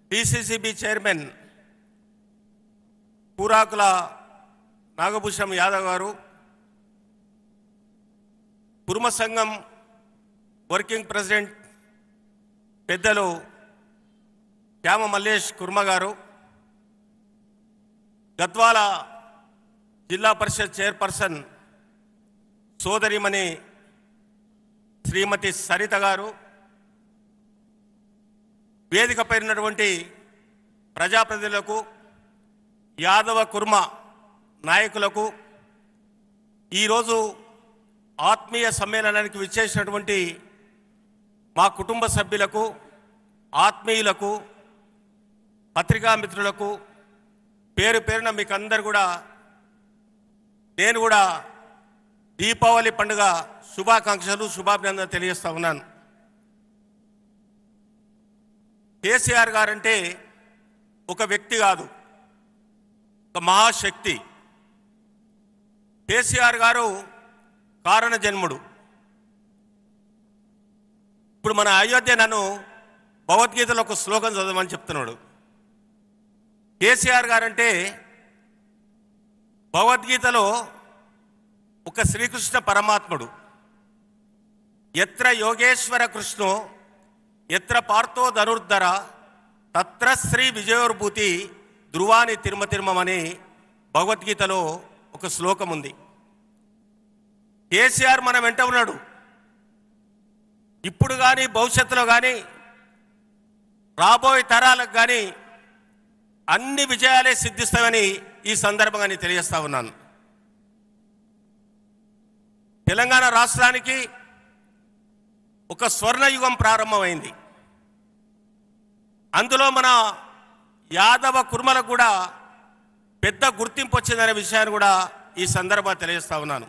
పిసిసిబి chairman Purakula Nagabhushanam Yadav గారు కుర్మ సంఘం working president పెద్దలు శ్యామ మల్లేష్ కుర్మ గారు గద్వాల జిల్లా పరిషత్ చైర్పర్సన్ సోదరిమణి శ్రీమతి సరిత గారు వేదికపై ఉన్నటువంటి ప్రజాప్రతినిధులకు యాదవ కుర్మ నాయకులకు ఈరోజు ఆత్మీయ సమ్మేళనానికి విచ్చేసినటువంటి మా కుటుంబ సభ్యులకు ఆత్మీయులకు పత్రికా మిత్రులకు పేరు పేరున మీకు అందరు కూడా నేను కూడా దీపావళి పండుగ శుభాకాంక్షలు శుభాభినందనలు తెలియజేస్తా ఉన్నాను కేసీఆర్ గారంటే ఒక వ్యక్తి కాదు ఒక మహాశక్తి కేసీఆర్ గారు కారణ జన్ముడు ఇప్పుడు మన అయోధ్య నన్ను భగవద్గీతలో ఒక శ్లోకం చదవమని చెప్తున్నాడు కేసీఆర్ గారంటే భగవద్గీతలో ఒక శ్రీకృష్ణ పరమాత్ముడు ఎత్ర యోగేశ్వర కృష్ణో ఎత్ర పార్థో ధనుర్ధర తత్ర శ్రీ విజయోర్భూతి ధ్రువాని తిరుమ తిరుమని భగవద్గీతలో ఒక శ్లోకం ఉంది కేసీఆర్ మన వెంట ఉన్నాడు ఇప్పుడు కానీ భవిష్యత్తులో కానీ రాబోయే తరాలకు కానీ అన్ని విజయాలే సిద్ధిస్తామని ఈ సందర్భంగా నేను తెలియజేస్తా ఉన్నాను తెలంగాణ రాష్ట్రానికి ఒక స్వర్ణయుగం ప్రారంభమైంది అందులో మన యాదవ కుర్మలకు కూడా పెద్ద గుర్తింపు వచ్చిందనే విషయాన్ని కూడా ఈ సందర్భంగా తెలియజేస్తా ఉన్నాను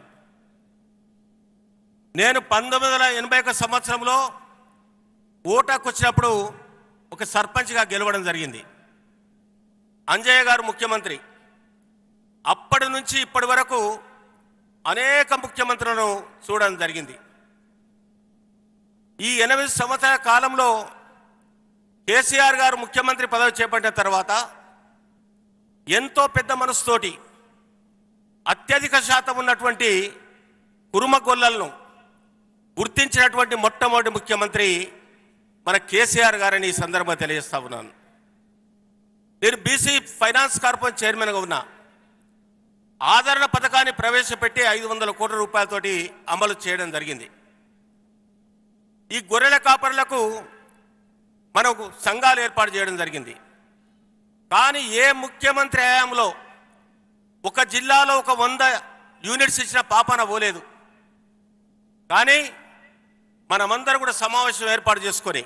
నేను పంతొమ్మిది వందల ఎనభై ఒక సంవత్సరంలో ఓటాకు వచ్చినప్పుడు ఒక సర్పంచ్గా గెలవడం జరిగింది అంజయ్య గారు ముఖ్యమంత్రి అప్పటి నుంచి ఇప్పటి వరకు అనేక ముఖ్యమంత్రులను చూడడం జరిగింది ఈ ఎనిమిది సంవత్సరాల కాలంలో కేసీఆర్ గారు ముఖ్యమంత్రి పదవి చేపట్టిన తర్వాత ఎంతో పెద్ద మనసుతోటి అత్యధిక శాతం ఉన్నటువంటి కురుమ గొల్లలను గుర్తించినటువంటి మొట్టమొదటి ముఖ్యమంత్రి మన కేసీఆర్ గారని ఈ సందర్భంగా తెలియజేస్తా ఉన్నాను నేను బీసీ ఫైనాన్స్ కార్పొరేషన్ చైర్మన్గా ఉన్నా ఆదరణ పథకాన్ని ప్రవేశపెట్టి ఐదు వందల కోట్ల రూపాయలతోటి అమలు చేయడం జరిగింది ఈ గొర్రెల కాపరులకు మనకు సంఘాలు ఏర్పాటు చేయడం జరిగింది కానీ ఏ ముఖ్యమంత్రి హయాంలో ఒక జిల్లాలో ఒక వంద యూనిట్స్ ఇచ్చిన పాపన పోలేదు కానీ మనమందరం కూడా సమావేశం ఏర్పాటు చేసుకొని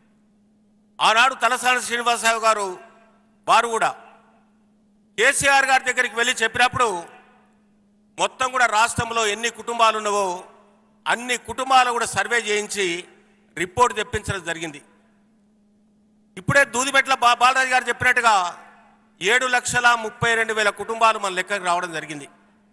ఆనాడు తలసాని శ్రీనివాసరావు గారు వారు కూడా కేసీఆర్ గారి దగ్గరికి వెళ్ళి చెప్పినప్పుడు మొత్తం కూడా రాష్ట్రంలో ఎన్ని కుటుంబాలు ఉన్నావో అన్ని కుటుంబాలు కూడా సర్వే చేయించి రిపోర్ట్ తెప్పించడం జరిగింది ఇప్పుడే దూదిమెట్ల బా బాలరాజు గారు చెప్పినట్టుగా ఏడు లక్షల ముప్పై రెండు వేల కుటుంబాలు మన లెక్కకు రావడం జరిగింది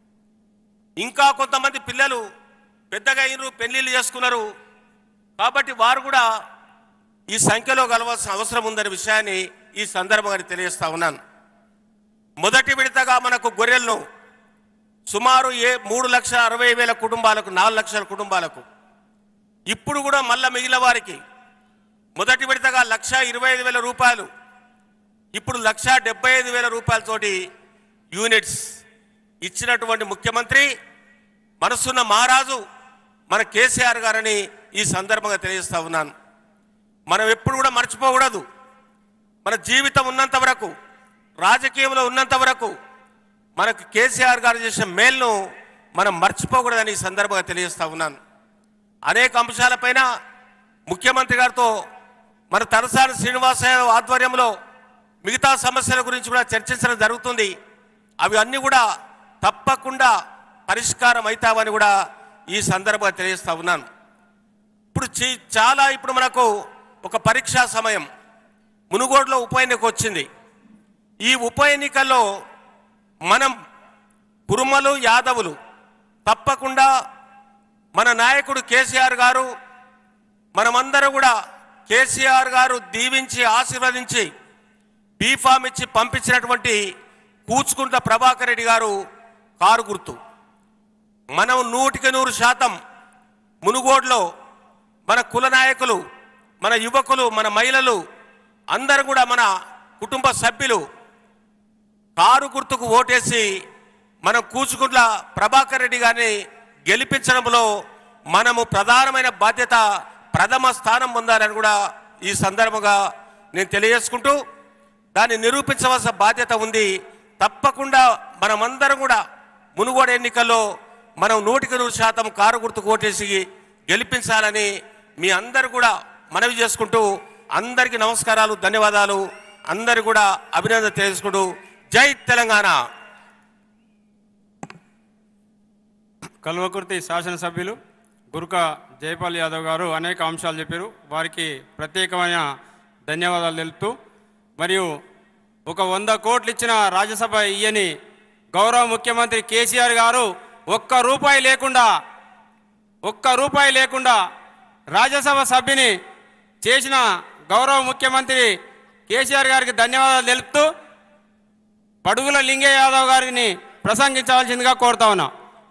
ఇంకా కొంతమంది పిల్లలు పెద్దగా అయినరు పెళ్లిళ్ళు చేసుకున్నారు కాబట్టి వారు కూడా ఈ సంఖ్యలో కలవాల్సిన అవసరం ఉందనే విషయాన్ని ఈ సందర్భంగా తెలియజేస్తా ఉన్నాను మొదటి విడతగా మనకు గొర్రెలను సుమారు ఏ మూడు లక్షల అరవై వేల కుటుంబాలకు నాలుగు లక్షల కుటుంబాలకు ఇప్పుడు కూడా మళ్ళా మిగిలిన వారికి మొదటి విడతగా లక్ష ఇరవై ఐదు వేల రూపాయలు ఇప్పుడు లక్ష డెబ్బై ఐదు వేల రూపాయలతోటి యూనిట్స్ ఇచ్చినటువంటి ముఖ్యమంత్రి మనసున్న మహారాజు మన కేసీఆర్ గారని ఈ సందర్భంగా తెలియజేస్తా ఉన్నాను మనం ఎప్పుడు కూడా మర్చిపోకూడదు మన జీవితం ఉన్నంత వరకు రాజకీయంలో ఉన్నంత వరకు మనకు కేసీఆర్ గారు చేసిన మేల్ను మనం మర్చిపోకూడదని ఈ సందర్భంగా తెలియజేస్తా ఉన్నాను అనేక అంశాలపైన ముఖ్యమంత్రి గారితో మన తలసాని శ్రీనివాసరావు ఆధ్వర్యంలో మిగతా సమస్యల గురించి కూడా చర్చించడం జరుగుతుంది అవి అన్నీ కూడా తప్పకుండా పరిష్కారం అవుతామని కూడా ఈ సందర్భంగా తెలియజేస్తా ఉన్నాను ఇప్పుడు చీ- చాలా ఇప్పుడు మనకు ఒక పరీక్షా సమయం మునుగోడులో ఉప ఎన్నిక వచ్చింది ఈ ఉప ఎన్నికల్లో మనం కురుమలు యాదవులు తప్పకుండా మన నాయకుడు కేసీఆర్ గారు మనమందరం కూడా కేసీఆర్ గారు దీవించి ఆశీర్వదించి బీఫామ్ ఇచ్చి పంపించినటువంటి కూచుకుంట ప్రభాకర్ రెడ్డి గారు కారు గుర్తు మనం నూటికి నూరు శాతం మునుగోడులో మన కుల నాయకులు మన యువకులు మన మహిళలు అందరూ కూడా మన కుటుంబ సభ్యులు కారు గుర్తుకు ఓటేసి మనం కూచుకుంట్ల ప్రభాకర్ రెడ్డి గారిని గెలిపించడంలో మనము ప్రధానమైన బాధ్యత ప్రథమ స్థానం పొందాలని కూడా ఈ సందర్భంగా నేను తెలియజేసుకుంటూ దాన్ని నిరూపించవలసిన బాధ్యత ఉంది తప్పకుండా మనమందరం కూడా మునుగోడు ఎన్నికల్లో మనం నూటికి నూరు శాతం కారు గుర్తుకు ఓటేసి గెలిపించాలని మీ అందరు కూడా మనవి చేసుకుంటూ అందరికీ నమస్కారాలు ధన్యవాదాలు అందరు కూడా అభినందన తెలుసుకుంటూ జై తెలంగాణ కల్వకుర్తి శాసనసభ్యులు గురుక జయపాల్ యాదవ్ గారు అనేక అంశాలు చెప్పారు వారికి ప్రత్యేకమైన ధన్యవాదాలు తెలుపుతూ మరియు ఒక వంద కోట్లు ఇచ్చిన రాజ్యసభ ఇయ్యని గౌరవ ముఖ్యమంత్రి కేసీఆర్ గారు ఒక్క రూపాయి లేకుండా ఒక్క రూపాయి లేకుండా రాజ్యసభ సభ్యుని చేసిన గౌరవ ముఖ్యమంత్రి కేసీఆర్ గారికి ధన్యవాదాలు తెలుపుతూ పడుగుల లింగయ్య యాదవ్ గారిని ప్రసంగించవలసిందిగా కోరుతా ఉన్నా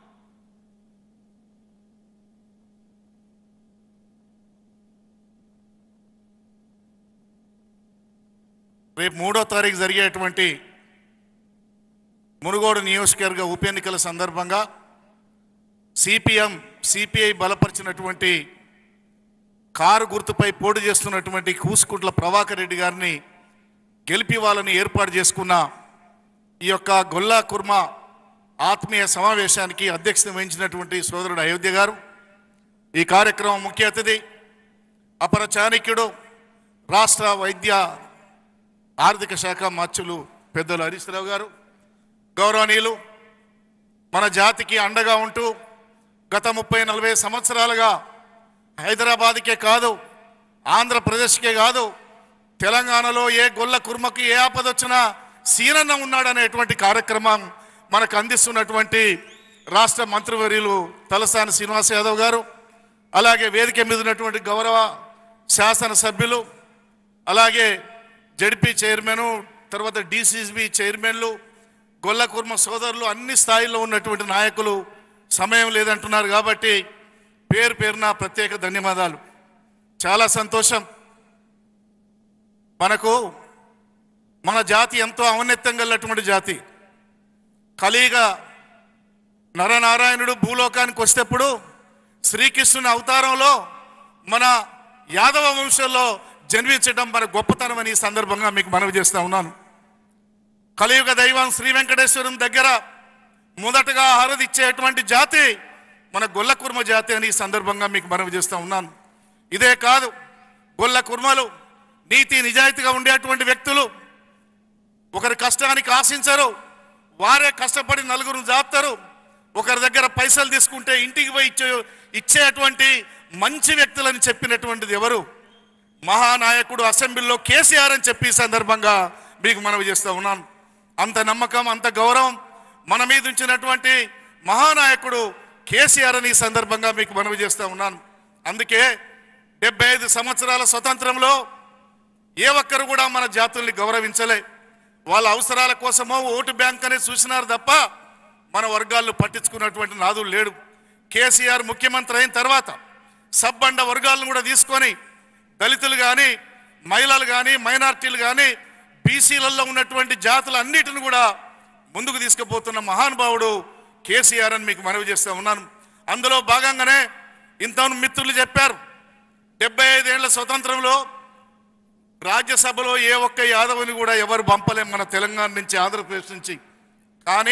రేపు మూడో తారీఖు జరిగేటువంటి మునుగోడు నియోజకవర్గ ఉప ఎన్నికల సందర్భంగా సిపిఎం సిపిఐ బలపరిచినటువంటి కారు గుర్తుపై పోటీ చేస్తున్నటువంటి కూసుకుంట్ల ప్రభాకర్ రెడ్డి గారిని గెలిపి వాళ్ళని ఏర్పాటు చేసుకున్న ఈ యొక్క గొల్లా కుర్మ ఆత్మీయ సమావేశానికి అధ్యక్షత వహించినటువంటి సోదరుడు అయోధ్య గారు ఈ కార్యక్రమం ముఖ్య అతిథి అపర చాణక్యుడు రాష్ట్ర వైద్య ఆర్థిక శాఖ మార్చులు పెద్దలు హరీష్ రావు గారు గౌరవనీయులు మన జాతికి అండగా ఉంటూ గత ముప్పై నలభై సంవత్సరాలుగా హైదరాబాద్కే కాదు ఆంధ్రప్రదేశ్కే కాదు తెలంగాణలో ఏ గొల్ల కుర్మకి ఏ ఆపద వచ్చినా సీనన్న ఉన్నాడనేటువంటి కార్యక్రమం మనకు అందిస్తున్నటువంటి రాష్ట్ర మంత్రివర్యులు తలసాని శ్రీనివాస్ యాదవ్ గారు అలాగే వేదిక మీద ఉన్నటువంటి గౌరవ శాసనసభ్యులు అలాగే జడ్పీ చైర్మన్ తర్వాత డిసిసిబి చైర్మన్లు గొల్ల కుర్మ సోదరులు అన్ని స్థాయిల్లో ఉన్నటువంటి నాయకులు సమయం లేదంటున్నారు కాబట్టి పేరు పేరున ప్రత్యేక ధన్యవాదాలు చాలా సంతోషం మనకు మన జాతి ఎంతో ఔన్నత్యం గలటువంటి జాతి కలిగ నరనారాయణుడు భూలోకానికి వచ్చేటప్పుడు శ్రీకృష్ణుని అవతారంలో మన యాదవ వంశంలో జన్మించడం మన గొప్పతనం అని ఈ సందర్భంగా మీకు మనవి చేస్తా ఉన్నాను కలియుగ దైవం శ్రీ వెంకటేశ్వరం దగ్గర మొదటగా ఆహారది ఇచ్చేటువంటి జాతి మన గొల్ల కుర్మ జాతి అని ఈ సందర్భంగా మీకు మనవి చేస్తా ఉన్నాను ఇదే కాదు గొల్ల కుర్మలు నీతి నిజాయితీగా ఉండేటువంటి వ్యక్తులు ఒకరి కష్టానికి ఆశించరు వారే కష్టపడి నలుగురు జాపుతారు ఒకరి దగ్గర పైసలు తీసుకుంటే ఇంటికి పోయి ఇచ్చే ఇచ్చేటువంటి మంచి వ్యక్తులని చెప్పినటువంటిది ఎవరు మహానాయకుడు అసెంబ్లీలో కేసీఆర్ అని చెప్పి ఈ సందర్భంగా మీకు మనవి చేస్తూ ఉన్నాను అంత నమ్మకం అంత గౌరవం మన మీద ఉంచినటువంటి మహానాయకుడు కేసీఆర్ అని ఈ సందర్భంగా మీకు మనవి చేస్తూ ఉన్నాను అందుకే డెబ్బై ఐదు సంవత్సరాల స్వతంత్రంలో ఏ ఒక్కరు కూడా మన జాతుల్ని గౌరవించలే వాళ్ళ అవసరాల కోసమో ఓటు బ్యాంక్ అనేది చూసినారు తప్ప మన వర్గాలను పట్టించుకున్నటువంటి నాదుడు లేడు కేసీఆర్ ముఖ్యమంత్రి అయిన తర్వాత సబ్బండ వర్గాలను కూడా తీసుకొని దళితులు కానీ మహిళలు కానీ మైనార్టీలు కానీ బీసీలలో ఉన్నటువంటి జాతులన్నిటిని కూడా ముందుకు తీసుకుపోతున్న మహానుభావుడు కేసీఆర్ అని మీకు మనవి చేస్తూ ఉన్నాను అందులో భాగంగానే ఇంత మిత్రులు చెప్పారు డెబ్బై ఐదేళ్ల స్వతంత్రంలో రాజ్యసభలో ఏ ఒక్క యాదవుని కూడా ఎవరు పంపలేం మన తెలంగాణ నుంచి ఆంధ్రప్రదేశ్ నుంచి కానీ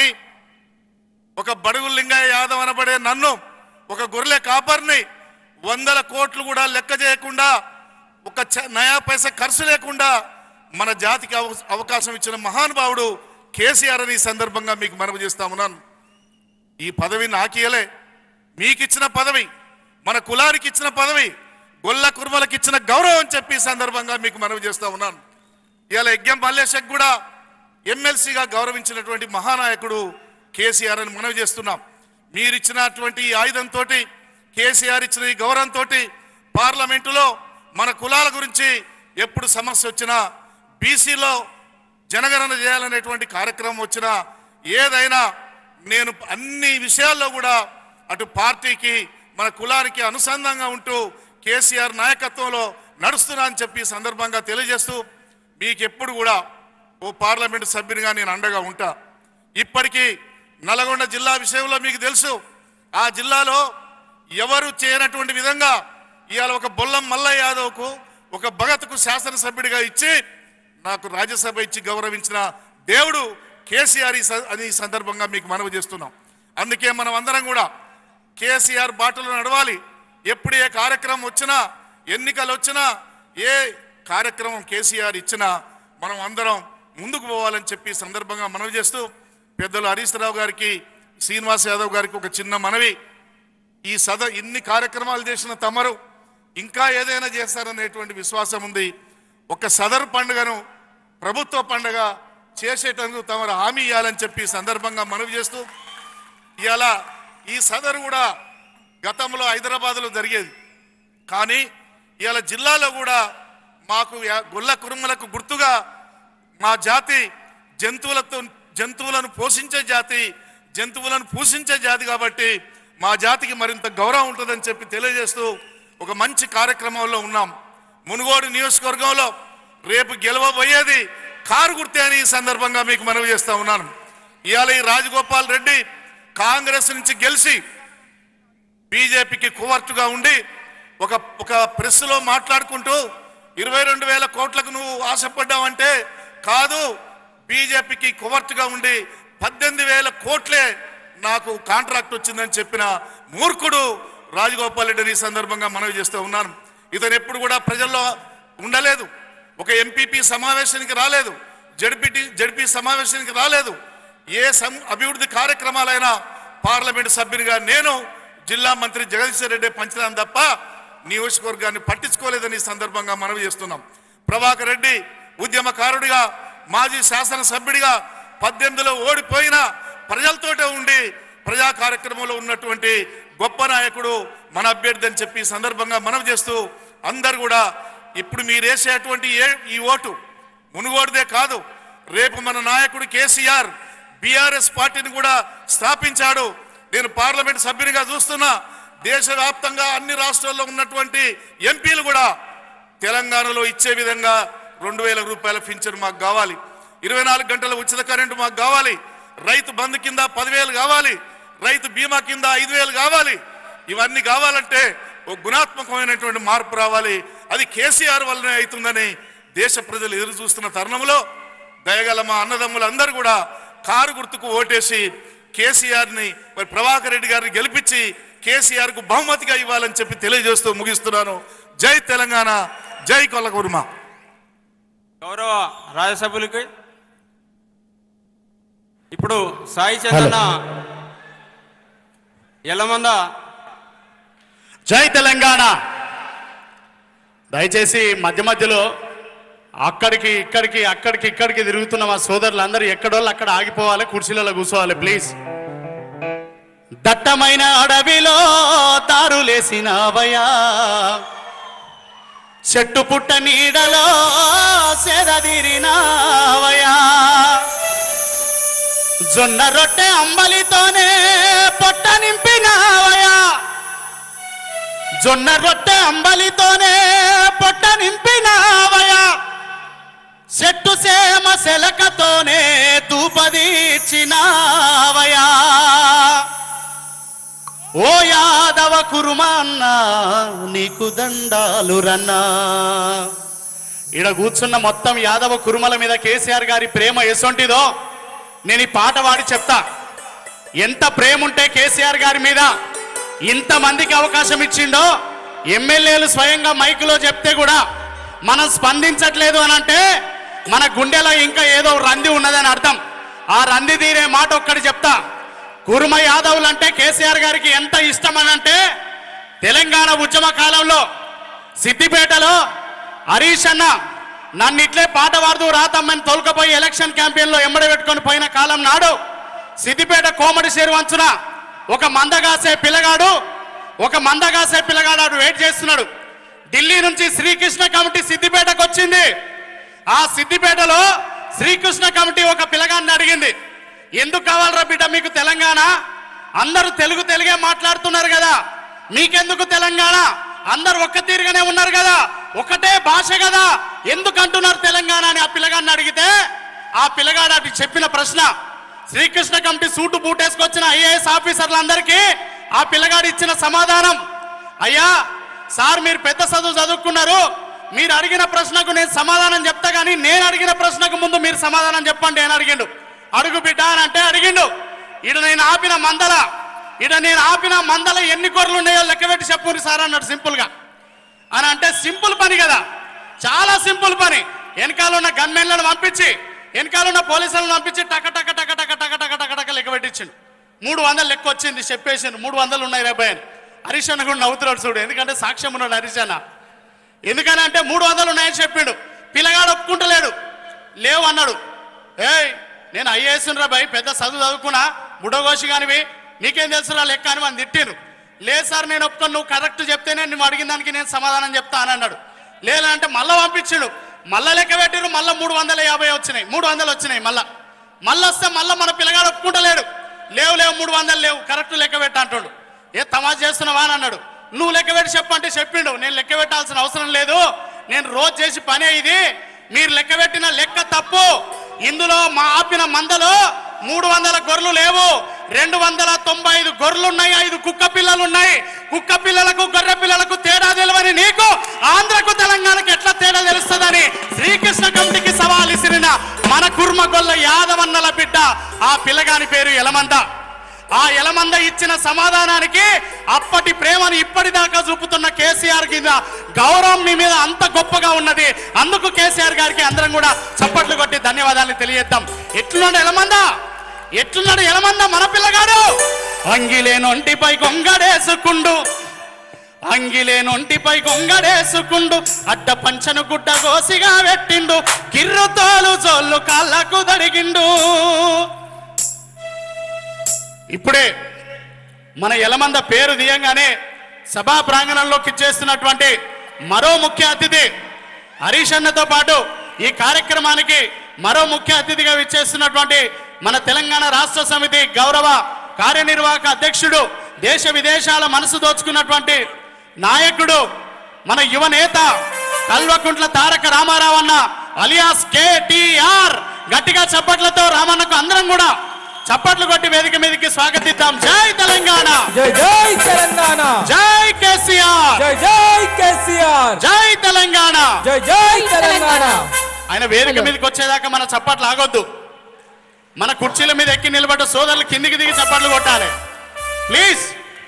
ఒక బడుగు లింగయ్య యాదవ్ అనబడే నన్ను ఒక గొర్రెల కాపర్ని వందల కోట్లు కూడా లెక్క చేయకుండా ఒక చ- నయా పైసా ఖర్చు లేకుండా మన జాతికి అవ- అవకాశం ఇచ్చిన మహానుభావుడు కేసీఆర్ అని ఈ సందర్భంగా మీకు మనవి చేస్తా ఉన్నాను ఈ పదవి నాకియలే మీకు ఇచ్చిన పదవి మన కులానికి ఇచ్చిన పదవి గొల్ల కుర్మలకు ఇచ్చిన గౌరవం అని చెప్పి ఈ సందర్భంగా మీకు మనవి చేస్తా ఉన్నాను ఇవాళ యజ్ఞం మల్లేశక్ కూడా ఎమ్మెల్సీగా గౌరవించినటువంటి మహానాయకుడు కేసీఆర్ అని మనవి చేస్తున్నాం మీరు ఇచ్చినటువంటి ఈ ఆయుధంతో కేసీఆర్ ఇచ్చిన ఈ గౌరవంతో పార్లమెంటులో మన కులాల గురించి ఎప్పుడు సమస్య వచ్చినా బీసీలో జనగణన చేయాలనేటువంటి కార్యక్రమం వచ్చినా ఏదైనా నేను అన్ని విషయాల్లో కూడా అటు పార్టీకి మన కులానికి అనుసంధానంగా ఉంటూ కేసీఆర్ నాయకత్వంలో నడుస్తున్నా అని చెప్పి ఈ సందర్భంగా తెలియజేస్తూ మీకు ఎప్పుడు కూడా ఓ పార్లమెంటు సభ్యునిగా నేను అండగా ఉంటా ఇప్పటికీ నల్గొండ జిల్లా విషయంలో మీకు తెలుసు ఆ జిల్లాలో ఎవరు చేయనటువంటి విధంగా ఇవాళ ఒక బొల్లం మల్లయ్య యాదవ్కు ఒక భగత్కు శాసనసభ్యుడిగా ఇచ్చి నాకు రాజ్యసభ ఇచ్చి గౌరవించిన దేవుడు కేసీఆర్ ఈ స- అని ఈ సందర్భంగా మీకు మనవి చేస్తున్నాం అందుకే మనం అందరం కూడా కేసీఆర్ బాటలో నడవాలి ఎప్పుడు ఏ కార్యక్రమం వచ్చినా ఎన్నికలు వచ్చినా ఏ కార్యక్రమం కేసీఆర్ ఇచ్చినా మనం అందరం ముందుకు పోవాలని చెప్పి ఈ సందర్భంగా మనవి చేస్తూ పెద్దలు హరీష్ రావు గారికి శ్రీనివాస్ యాదవ్ గారికి ఒక చిన్న మనవి ఈ సద ఇన్ని కార్యక్రమాలు చేసిన తమరు ఇంకా ఏదైనా చేస్తారనేటువంటి విశ్వాసం ఉంది ఒక సదర్ పండుగను ప్రభుత్వ పండుగ చేసేటందుకు తమరు హామీ ఇవ్వాలని చెప్పి ఈ సందర్భంగా మనవి చేస్తూ ఇవాళ ఈ సదరు కూడా గతంలో హైదరాబాద్లో జరిగేది కానీ ఇవాళ జిల్లాలో కూడా మాకు యా- గొల్ల కురుమలకు గుర్తుగా మా జాతి జంతువులతో జంతువులను పోషించే జాతి జంతువులను పూజించే జాతి కాబట్టి మా జాతికి మరింత గౌరవం ఉంటుందని చెప్పి తెలియజేస్తూ ఒక మంచి కార్యక్రమంలో ఉన్నాం మునుగోడు నియోజకవర్గంలో రేపు గెలవబోయేది కారు గుర్తే అని ఈ సందర్భంగా మీకు మనవి చేస్తా ఉన్నాను ఇవాళ ఈ రాజగోపాల్ రెడ్డి కాంగ్రెస్ నుంచి గెలిచి బీజేపీకి కువర్టుగా ఉండి ఒక ఒక ప్రెస్లో మాట్లాడుకుంటూ ఇరవై రెండు వేల కోట్లకు నువ్వు ఆశపడ్డావంటే కాదు బీజేపీకి కువర్టుగా ఉండి పద్దెనిమిది వేల కోట్లే నాకు కాంట్రాక్ట్ వచ్చిందని చెప్పిన మూర్ఖుడు రాజగోపాల్ రెడ్డిని ఈ సందర్భంగా మనవి చేస్తూ ఉన్నాను ఇతను ఎప్పుడు కూడా ప్రజల్లో ఉండలేదు ఒక ఎంపీపీ సమావేశానికి రాలేదు జడ్పీటీ జడ్పీ సమావేశానికి రాలేదు ఏ సం అభివృద్ధి కార్యక్రమాలైనా పార్లమెంట్ సభ్యునిగా నేను జిల్లా మంత్రి జగదీశ్వర్ రెడ్డి పంచడం తప్ప నియోజకవర్గాన్ని పట్టించుకోలేదని ఈ సందర్భంగా మనవి చేస్తున్నాం ప్రభాకర్ రెడ్డి ఉద్యమకారుడిగా మాజీ శాసనసభ్యుడిగా పద్దెనిమిదిలో ఓడిపోయిన ప్రజలతోటే ఉండి ప్రజా కార్యక్రమంలో ఉన్నటువంటి గొప్ప నాయకుడు మన అభ్యర్థి అని చెప్పి ఈ సందర్భంగా మనవి చేస్తూ అందరు కూడా ఇప్పుడు మీరు వేసేటువంటి ఏ ఈ ఓటు మునుగోడుదే కాదు రేపు మన నాయకుడు కేసీఆర్ బీఆర్ఎస్ పార్టీని కూడా స్థాపించాడు నేను పార్లమెంట్ సభ్యునిగా చూస్తున్నా దేశవ్యాప్తంగా అన్ని రాష్ట్రాల్లో ఉన్నటువంటి ఎంపీలు కూడా తెలంగాణలో ఇచ్చే విధంగా రెండు వేల రూపాయల పింఛన్ మాకు కావాలి ఇరవై నాలుగు గంటల ఉచిత కరెంటు మాకు కావాలి రైతు బంధు కింద పదివేలు కావాలి రైతు బీమా కింద ఐదు వేలు కావాలి ఇవన్నీ కావాలంటే ఒక గుణాత్మకమైనటువంటి మార్పు రావాలి అది కేసీఆర్ వల్లనే అవుతుందని దేశ ప్రజలు ఎదురు చూస్తున్న తరుణంలో దయగల మా అన్నదమ్ములందరూ కూడా కారు గుర్తుకు ఓటేసి కేసీఆర్ ని మరి ప్రభాకర్ రెడ్డి గారిని గెలిపించి కేసీఆర్ కు బహుమతిగా ఇవ్వాలని చెప్పి తెలియజేస్తూ ముగిస్తున్నాను జై తెలంగాణ జై కొల్లకుర్మ గౌరవ రాజ్యసభ్యులకి ఇప్పుడు సాయి చందన్న ఎల్లమంద జై తెలంగాణ దయచేసి మధ్య మధ్యలో అక్కడికి ఇక్కడికి అక్కడికి ఇక్కడికి తిరుగుతున్న మా సోదరులందరూ ఎక్కడోళ్ళు అక్కడ ఆగిపోవాలి కుర్చీలలో కూర్చోవాలి ప్లీజ్ దట్టమైన అడవిలో దారులేసినవయా చెట్టు పుట్ట నీడలో సెదదిరినావయా జొన్న రొట్టె అంబలితోనే పొట్ట నింపినావయా జొన్న రొట్టె అంబలితోనే పొట్ట నింపినావయా చెట్టు సేమ సెలకతోనే తూపదీర్చినావయా ఓ యాదవ కురుమా అన్న నీకు దండాలు రన్నా ఈడ కూర్చున్న మొత్తం యాదవ కురుమల మీద కేసీఆర్ గారి ప్రేమ ఎసొంటిదో నేను ఈ పాట వాడి చెప్తా ఎంత ప్రేమ ఉంటే కేసీఆర్ గారి మీద ఇంతమందికి అవకాశం ఇచ్చిండో ఎమ్మెల్యేలు స్వయంగా మైకులో చెప్తే కూడా మనం స్పందించట్లేదు అని అంటే మన గుండెలో ఇంకా ఏదో రంది ఉన్నదని అర్థం ఆ రంది తీరే మాట ఒక్కటి చెప్తా కురుమ యాదవులు అంటే కేసీఆర్ గారికి ఎంత ఇష్టం అని అంటే తెలంగాణ ఉద్యమ కాలంలో సిద్దిపేటలో హరీష్ అన్న నన్ను ఇట్లే పాట పాడుతూ రాతమ్మని తోలుకపోయి ఎలక్షన్ క్యాంపెయిన్ లో ఎమ్మడి పెట్టుకొని పోయిన కాలం నాడు సిద్దిపేట కోమడి చేరు వంచున ఒక మందగాసే పిల్లగాడు ఒక మందగాసే పిల్లగాడు ఆడు వెయిట్ చేస్తున్నాడు ఢిల్లీ నుంచి శ్రీకృష్ణ కమిటీ సిద్దిపేటకు వచ్చింది ఆ సిద్దిపేటలో శ్రీకృష్ణ కమిటీ ఒక పిల్లగాన్ని అడిగింది ఎందుకు కావాలరా బిడ్డ మీకు తెలంగాణ అందరూ తెలుగు తెలుగే మాట్లాడుతున్నారు కదా మీకెందుకు తెలంగాణ అందరు ఒక్క తీరుగానే ఉన్నారు కదా ఒకటే భాష కదా ఎందుకు అంటున్నారు తెలంగాణ అని ఆ పిల్లగాన్ని అడిగితే ఆ పిల్లగాడు అటు చెప్పిన ప్రశ్న శ్రీకృష్ణ కమిటీ సూటు బూటేసుకొచ్చిన ఐఏఎస్ ఆఫీసర్లందరికీ ఆ పిల్లగాడు ఇచ్చిన సమాధానం అయ్యా సార్ మీరు పెద్ద చదువు చదువుకున్నారు మీరు అడిగిన ప్రశ్నకు నేను సమాధానం చెప్తా కానీ నేను అడిగిన ప్రశ్నకు ముందు మీరు సమాధానం చెప్పండి అని అడిగిండు అడుగు బిడ్డ అని అంటే అడిగిండు ఇడ నేను ఆపిన మందల ఇడ నేను ఆపిన మందల ఎన్ని కొర్రలు ఉన్నాయో లెక్క పెట్టి చెప్పుని సార్ అన్నాడు సింపుల్ గా అని అంటే సింపుల్ పని కదా చాలా సింపుల్ పని వెనకాల ఉన్న గన్మెన్లను పంపించి వెనకాల ఉన్న పోలీసులను పంపించి టక టక టక టక టక టక టక టక లెక్క పెట్టించిండు మూడు వందలు లెక్క వచ్చింది చెప్పేసిండు మూడు వందలు ఉన్నాయి రేపాయి అని హరీష్ అన్న కూడా నవ్వుతున్నాడు చూడు ఎందుకంటే సాక్ష్యం ఉన్నాడు హరీష్ అన్న ఎందుకని అంటే మూడు వందలు ఉన్నాయని చెప్పిండు పిల్లగాడు ఒప్పుకుంటలేడు లేవు అన్నాడు ఏయ్ నేను ఐఏఎస్ రా భయ్ పెద్ద చదువు చదువుకున్నా బుడగోషి కానివి నీకేం తెలుసురా లెక్క అని మనం తిట్టిను లేదు సార్ నేను ఒప్పుకొని నువ్వు కరెక్ట్ చెప్తేనే నువ్వు అడిగిన దానికి నేను సమాధానం చెప్తా అని అన్నాడు లేదంటే మళ్ళా పంపించాడు మళ్ళా లెక్క పెట్టిరు మళ్ళా మూడు వందల యాభై వచ్చినాయి మూడు వందలు వచ్చినాయి మళ్ళా మళ్ళీ వస్తే మళ్ళా మన పిల్లగాడు ఒప్పుకుంటలేడు లేవు లేవు మూడు వందలు లేవు కరెక్ట్ లెక్క పెట్ట అంటాడు ఏ తమాషా చేస్తున్నావా అని అన్నాడు నువ్వు లెక్క పెట్టి చెప్పంటే చెప్పిండు నేను లెక్క పెట్టాల్సిన అవసరం లేదు నేను రోజు చేసి పనే ఇది మీరు లెక్క పెట్టిన లెక్క తప్పు ఇందులో మా ఆపిన మందలో మూడు వందల గొర్రెలు లేవు రెండు వందల తొంభై ఐదు గొర్రెలు ఉన్నాయి ఐదు కుక్క పిల్లలు ఉన్నాయి కుక్క పిల్లలకు గొర్రె పిల్లలకు తేడా తెలియని నీకు ఆంధ్రకు తెలంగాణకు ఎట్లా తేడా తెలుస్తుందని శ్రీకృష్ణ కమిటీకి సవాల్ ఇసిరిన మన కుర్మ గొల్ల యాదవన్నల బిడ్డ ఆ పిల్లగాని పేరు ఎలమంద ఆ ఎలమంద ఇచ్చిన సమాధానానికి అప్పటి ప్రేమను ఇప్పటిదాకా చూపుతున్న కేసీఆర్ కింద గౌరవం మీ మీద అంత గొప్పగా ఉన్నది అందుకు కేసీఆర్ గారికి అందరం కూడా చప్పట్లు కొట్టి ధన్యవాదాలు తెలియజేద్దాం ఎట్లున్నాడు ఎలమంద ఎట్లున్నాడు ఎలమంద మన పిల్లగాడు అంగిలేనొంటిపై గొంగడేసుకుండు అంగిలేనొంటిపై గొంగడేసుకుండు అడ్డ పంచను గుడ్డ గోసిగా పెట్టిండు కిర్రు తోలు జోళ్ళు కాళ్ళకు దడిగిండు ఇప్పుడే మన ఎలమంద పేరు తీయంగానే సభా ప్రాంగణంలోకి చేస్తున్నటువంటి మరో ముఖ్య అతిథి హరీష్ అన్నతో పాటు ఈ కార్యక్రమానికి మరో ముఖ్య అతిథిగా విచ్చేస్తున్నటువంటి మన తెలంగాణ రాష్ట్ర సమితి గౌరవ కార్యనిర్వాహక అధ్యక్షుడు దేశ విదేశాల మనసు దోచుకున్నటువంటి నాయకుడు మన యువ నేత కల్వకుంట్ల తారక రామారావు అన్న అలియాస్ కేటీఆర్ గట్టిగా చప్పట్లతో రామన్నకు అందరం కూడా చప్పట్లు కొట్టి వేదిక మీదకి స్వాగతిద్దాం జై తెలంగాణ జై జై తెలంగాణ జై కేసీఆర్ జై జై కేసీఆర్ జై తెలంగాణ జై జై తెలంగాణ ఆయన వేదిక మీదకి వచ్చేదాకా మన చప్పట్లు ఆగొద్దు మన కుర్చీల మీద ఎక్కి నిలబడ్డ సోదరులు కిందికి దిగి చప్పట్లు కొట్టాలి ప్లీజ్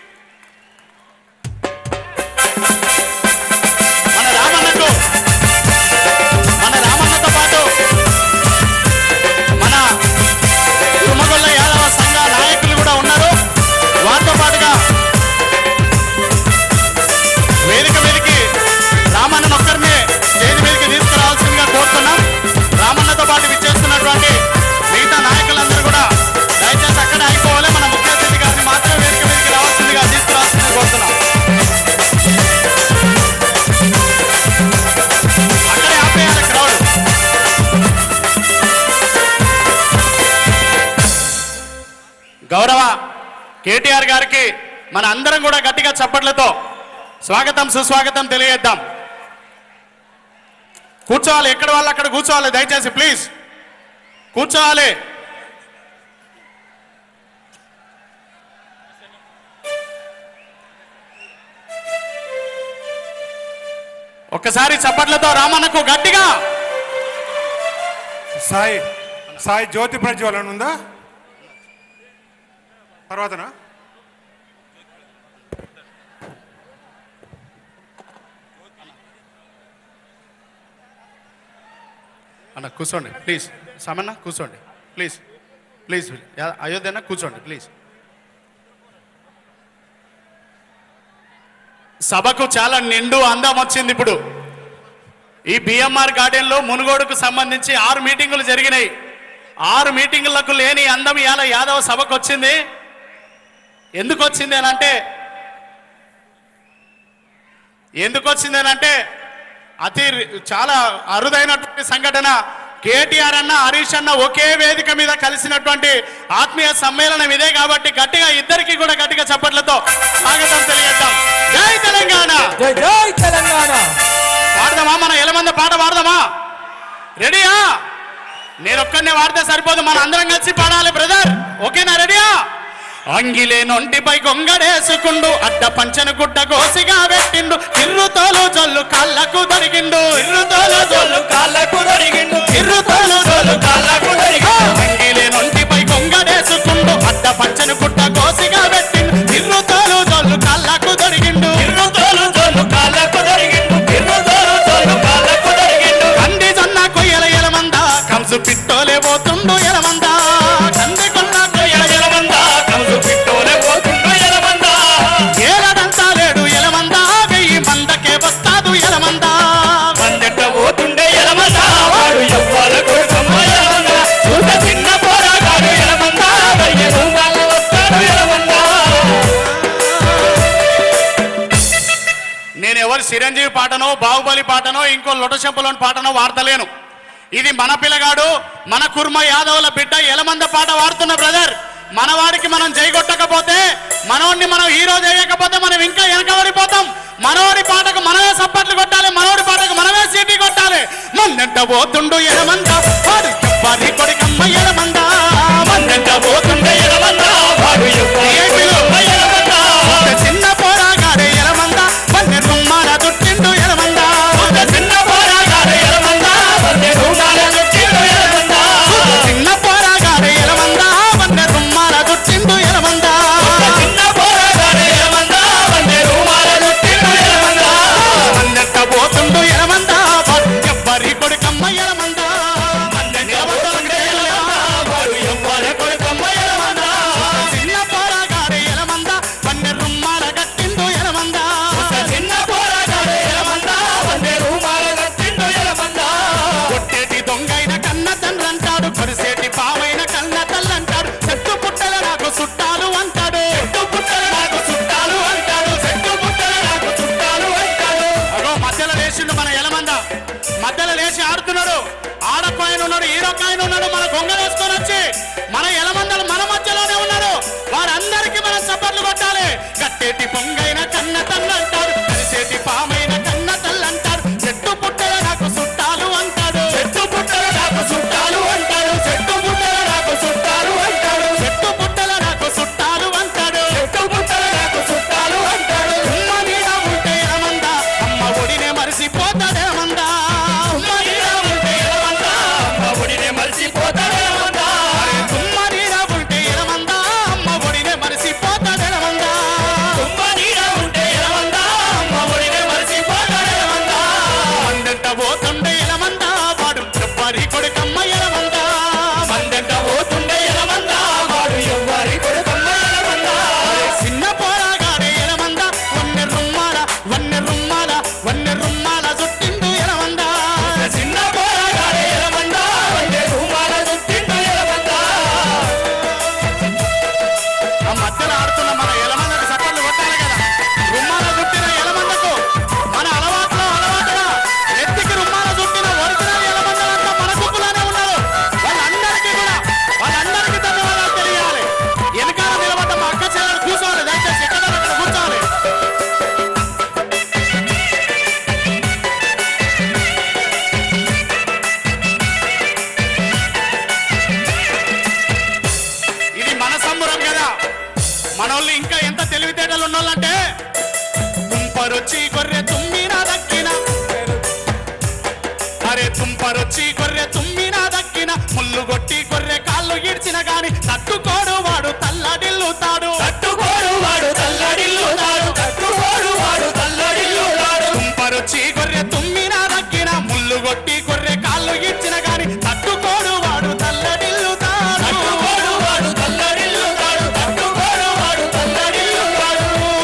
మన రామన్నకు మన రామన్నతో పాటు మన తుమ్మగొల్ల యాదవ సంఘ నాయకులు కూడా ఉన్నారు వారితో పాటుగా వేదిక మీదకి రామన్నను ఒక్కరిని స్టేజ్ మీదకి తీసుకురావాల్సిందిగా కోరుతున్నాం రామన్నతో పాటు విచ్చేస్తున్నటువంటి మిగతా నాయకులందరూ కూడా దయచేసి అక్కడ అయిపోవాలి మన ముఖ్య అతిథి గారిని మాత్రమే వేదిక మీదకి రావాల్సిందిగా తీసుకురావాల్సిందిగా కోరుతున్నాం అక్కడే ఆపేయాలి క్రౌడ్ గౌరవ కేటీఆర్ గారికి మన అందరం కూడా గట్టిగా చప్పట్లతో స్వాగతం సుస్వాగతం తెలియజేద్దాం కూర్చోవాలి ఎక్కడ వాళ్ళు అక్కడ కూర్చోవాలి దయచేసి ప్లీజ్ కూర్చోవాలి ఒక్కసారి చప్పట్లతో రామన్నకు గట్టిగా సాయి సాయి జ్యోతి ప్రజ్వలన ఉందా తర్వాతనా అన్న కూర్చోండి ప్లీజ్ సమన్న కూర్చోండి ప్లీజ్ ప్లీజ్ అయోధ్యన కూర్చోండి ప్లీజ్ సభకు చాలా నిండు అందం వచ్చింది ఇప్పుడు ఈ బిఎంఆర్ గార్డెన్ లో మునుగోడుకు సంబంధించి ఆరు మీటింగులు జరిగినాయి ఆరు మీటింగులకు లేని అందం ఇవాళ యాదవ సభకు వచ్చింది ఎందుకు వచ్చింది అని అంటే ఎందుకు వచ్చింది అని అంటే అతి చాలా అరుదైనటువంటి సంఘటన కేటీఆర్ అన్న హరీష్ అన్న ఒకే వేదిక మీద కలిసినటువంటి ఆత్మీయ సమ్మేళనం ఇదే కాబట్టి గట్టిగా ఇద్దరికి కూడా గట్టిగా చప్పట్లతో స్వాగతం తెలియజేద్దాం జై తెలంగాణ జై జై తెలంగాణ పాడదామా మన ఎలమంద పాట పాడదామా రెడీయా నేను ఒక్కనే వాడితే సరిపోదు మన అందరం కలిసి పాడాలి బ్రదర్ ఓకేనా రెడీయా అంగిలే నొంటిపై గొంగడేసుకుండు అడ్డ పంచను గుడ్డ గోసిగా పెట్టిండు తిర్రుతోలు జొల్లు కళ్ళకు దొరికిండు తిర్రుతోలు జొల్లు కాళ్ళకు దొరికిండు తిర్రుతోలు జొల్లు కాళ్ళకు దొరికిండు అంగిలే నొంటిపై గొంగడేసుకుండు అడ్డ పంచను గుడ్డ గోసిగా పెట్టిండు తిర్రుతోలు జొల్లు కళ్ళకు దొరికిండు తిర్రుతోలు జొల్లు కాళ్ళకు దొరికిండు తిర్రుతోలు జొల్లు కాళ్ళకు దొరికిండు కంది జొన్న కొయ్యల ఎలమంద కంసు పిట్టోలే పోతుండు ఎలమంద కంది కొన్న కొయ్యల ఎలమంద కంసు పిట్టోలే పోతుండు ఎలమంద ఏలడంతా లేడు ఎలమంద వెయ్యి మందకే వస్తాదు ఎలమంద మందెట్ట పోతుండే ఎలమంద వాడు ఎవ్వాల కొడుకమ్మ ఎలమంద చూత చిన్న పోరాగాడు ఎలమంద వెయ్యి రూపాయలు వస్తాడు ఎలమంద నేను ఎవరు చిరంజీవి పాటనో బాహుబలి పాటనో ఇంకో లొటశంపులోని పాటనో వాడతలేను ఇది మన పిల్లగాడు మన కుర్మ యాదవుల బిడ్డ ఎలమంద పాట వాడుతున్న బ్రదర్ మన వాడికి మనం జైగొట్టకపోతే మనోడిని మనం హీరో చేయకపోతే మనం ఇంకా వెనకబడిపోతాం మనోడి పాటకు మనమే సప్పట్లు కొట్టాలి మనోడి పాటకు మనమే సీటీ కొట్టాలి మందంట పోతుండు ఎలమంద వాడు ఎవ్వరి కొడుకమ్మ ఎలమంద మందంట పోతుండే ఎలమంద వాడు ఎవ్వరి కొడుకమ్మ ఎలమంద ఒక చిన్న పోరాగాడే ఎలమంద వన్నె రుమ్మాల దుట్టిండు ఎలమంద ఒక చిన్న పోరాగాడే ఎలమంద వన్నె రుమ్మాల దుట్టిండు ఎలమంద ఒక చిన్న పోరాగాడే ఎలమంద వన్నె రుమ్మాల దుట్టిండు ఎలమంద ఒక చిన్న పోరాగాడే ఎలమంద వన్నె రుమ్మాల దుట్టిండు ఎలమంద మందెట్ట పోతుండు ఎలమంద వాడు ఎవ్వరి కొడుకమ్మ ఎలమంద మందెట్ట పోతుండు ఎలమంద వాడు ఎవ్వరి కొడుకమ్మ ఎలమంద చిన్న పోరాగాడే ఎలమంద వన్నె రుమ్మాల గట్టిండు ఎలమంద చిన్న పోరాగాడే ఎలమంద వన్నె రుమ్మాల గట్టిండు ఎలమంద కొట్టేటి దొంగైన కన్న తండ్రంటాడు కొరిసేటి పావైన కన్న తల్లంటాడు చెట్టు పుట్టల నాకు చుట్టాలు అంటాడు చెట్టు పుట్టల నాకు చుట్టాలు అంటాడు చెట్టు పుట్టల నాకు చుట్టాలు అంటాడు అగో మధ్యలో లేచిండు మన ఎలమంద మధ్యలో లేచి ఆడుతున్నాడు ఆడకాయన ఉన్నాడు ఈరొకాయన ఉన్నాడు మన గొంగ వేసుకొని వచ్చి మన ఎలమందలు మన మధ్యలోనే ఉన్నాడు వారందరికీ మనం చప్పట్లు కొట్టాలి గట్టేటి పొంగైన కన్న తల్లంటాడు కలిసేటి పామైన కన్న తల్లంటాడు చెట్టు పుట్టల నాకు చుట్టాలు అంటాడు చెట్టు పుట్టల నాకు చుట్టాలు అంటాడు చెట్టు పుట్టల నాకు చుట్టాలు అంటాడు చెట్టు పుట్టల నాకు చుట్టాలు అంటాడు చెట్టు పుట్టల నాకు చుట్టాలు అంటాడు ఉమ్మ నీడ ఉంటే ఎలమంద అమ్మ ఒడినే మరిసిపోతాడేమందా ఉమ్మ నీడ ఉంటే ఎలమంద అమ్మ ఒడినే మరిసిపోతాడేమందా ఉమ్మ నీడ ఉంటే ఎలమంద అమ్మ ఒడినే మరిసిపోతాడేమందా ఉమ్మ నీడ ఉంటే ఎలమంద అమ్మ ఒడినే మరిసిపోతాడేమందా మందంట పోతుండే ఎలమంద వాడు ఎవ్వరి కొడుకమ్మ ఎలమంద మందంట పోతుండే ఎలమంద వాడు ఎవ్వరి కొడుకమ్మ ఎలమంద చిన్న పోరాగాడే ఎలమంద వన్నె రుమ్మాల వన్నె రుమ్మాల వన్నె రుమ్మాల చుట్టిండు ఎలమంద చిన్న పోరాగాడే ఎలమంద వన్నె రుమ్మాల చుట్టిండు ఎలమంద ఆ మధ్యలో ఆడుతున్న మన ఎలమందకు సప్పట్లు కొట్టాలి కదా రుమ్మాల చుట్టిన ఎలమందకు మన అలవాట్లో అలవాటుగా ఎత్తికి రుమ్మాల చుట్టిన ఒరిజినల్ ఎలమందలంతా మన గుంపులోనే ఉన్నారు వాళ్ళందరికీ కూడా వాళ్ళందరికీ ధన్యవాదాలు తెలియాలి వెనకాల నిలబడ్డ మా అక్క చెల్లెలు కూర్చోవాలి దయచేసి ఎక్కడ అక్కడ కూర్చోవాలి ఇది మన సంబరం కదా మనోళ్ళు ఇంకా ఎంత తెలివితేటలు ఉన్నోళ్ళంటే తుంపరొచ్చి గొర్రె తుమ్మిన దక్కిన అరే తుంపరొచ్చి గొర్రె తుమ్మిన దక్కిన ముళ్ళు కొట్టి గొర్రె కాళ్ళు ఇడ్చిన గాని తట్టుకోడు వాడు తల్లడిల్లుతాడు తట్టుకోడు వాడు తల్లడిల్లుతాడు తట్టుకోడు వాడు తల్లడిల్లుతాడు తుంపరొచ్చి గొర్రె తుమ్మిన దక్కిన ముళ్ళు కొట్టి గొర్రె కాళ్ళు ఇడ్చిన గాని తట్టుకోడు వాడు తల్లడిల్లుతాడు తట్టుకోడు వాడు తల్లడిల్లుతాడు తట్టుకోడు వాడు తల్లడిల్లుతాడు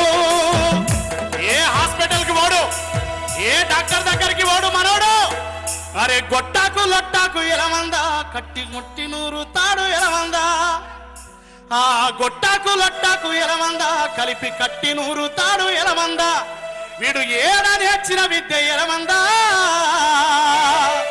ఏ హాస్పిటల్ కి పోడు ఏ డాక్టర్ దగ్గరికి పోడు మనోడు అరే గొట్టాకు లొట్టాకు ఎలమందా కట్టి ముట్టి నూరుతాడు ఎలమందా ఆ గొట్టాకు లొట్టాకు ఎలమందా కలిపి కట్టి నూరుతాడు ఎలమందా వీడు ఏడ నేర్చిన విద్య ఎలమందా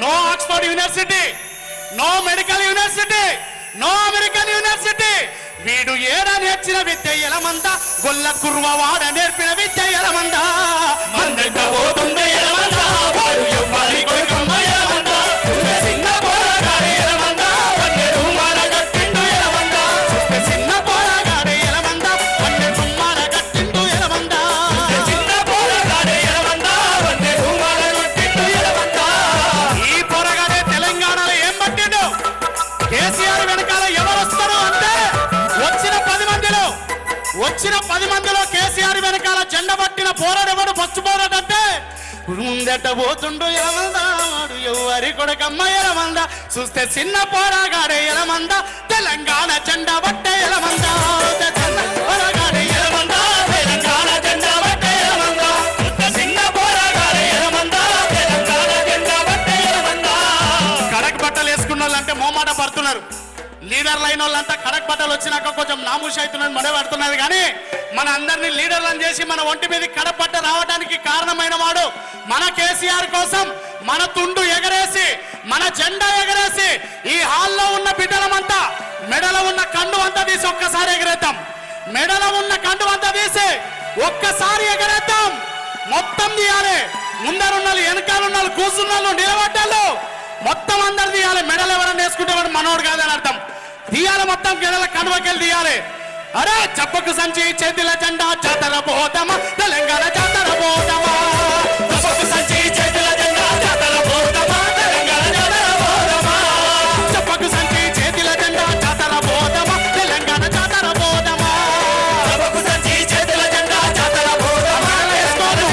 no Oxford university no medical university no American university వీడు ఏడ నేర్చిన విద్య ఎలమంద గొల్ల కుర్వ వాడ నేర్పిన విద్య ఎలమంద మందెంట పోతుండే ఎలమంద వాడు ఎవ్వరి కొడుకమ్మ ఎలమంద చూస్తే చిన్న పోరగాడే ఎలమంద వన్నె రుమాల కట్టిండు ఎలమంద చూస్తే చిన్న పోరగాడే ఎలమంద వన్నె రుమాల కట్టిండు ఎలమంద చిన్న పోరగాడే ఎలమంద వన్నె రుమాల కట్టిండు ఎలమంద ఈ పోరగాడే తెలంగాణలో ఏం పట్టిండు కేసీఆర్ వెనకాల ఎవరు వస్తారు అంటే వచ్చిన పది మందిలో వచ్చిన పది మందిలో కేసీఆర్ వెనకాల జెండ పట్టిన పోరాడెవడు బస్సు పోరాడంటే ముందట పోతుండు ఎలమందా వాడు ఎవరి కొడకమ్మ ఎలమంద చూస్తే చిన్న పోరాగాడే ఎలమంద తెలంగాణ జెండా పట్టే ఎలమంద చిన్న పోరాగాడే ఎలమంద తెలంగాణ జెండా పట్టే ఎలమంద చూస్తే చిన్న పోరాగాడే ఎలమంద తెలంగాణ జెండా పట్టే ఎలమంద కడక్ బట్టలు వేసుకున్న వాళ్ళంటే మోమాట పడుతున్నారు లీడర్ లైన్ వాళ్ళంతా కడక్ బట్టలు వచ్చినాక కొంచెం నామూష అవుతున్నది మడే పడుతున్నది కానీ మన అందరినీ లీడర్లను చేసి మన ఒంటి మీద కడక్ బట్ట రావడానికి కారణమైన వాడు మన కేసీఆర్ కోసం మన తుండు ఎగరేసి మన జెండా ఎగరేసి ఈ హాల్లో ఉన్న బిడ్డలమంతా మెడలో ఉన్న కండు అంతా తీసి ఒక్కసారి ఎగరేద్దాం మెడలో ఉన్న కండు అంతా తీసి ఒక్కసారి ఎగరేద్దాం మొత్తం తీయాలి ముందరున్నారు వెనకాలన్నారు కూర్చున్నారు నిలబడ్డారు మొత్తం అందరు తీయాలి మెడలు ఎవరైనా వేసుకుంటే వాడు మనోడు కాదని అర్థం తీయాలి మొత్తం గెడల కనువకెళ్ళి తీయాలి అరే చెప్పకు సంచి చేతిల జెండా జాతర పోతామా తెలంగాణ జాతర పోతామా చెప్పకు సంచి చేతిల జెండా జాతర పోతామా తెలంగాణ జాతర పోతామా చెప్పకు సంచి చేతిల జెండా జాతర పోతామా తెలంగాణ జాతర పోతామా చెప్పకు సంచి చేతిల జెండా జాతర పోతామా వేసుకోదు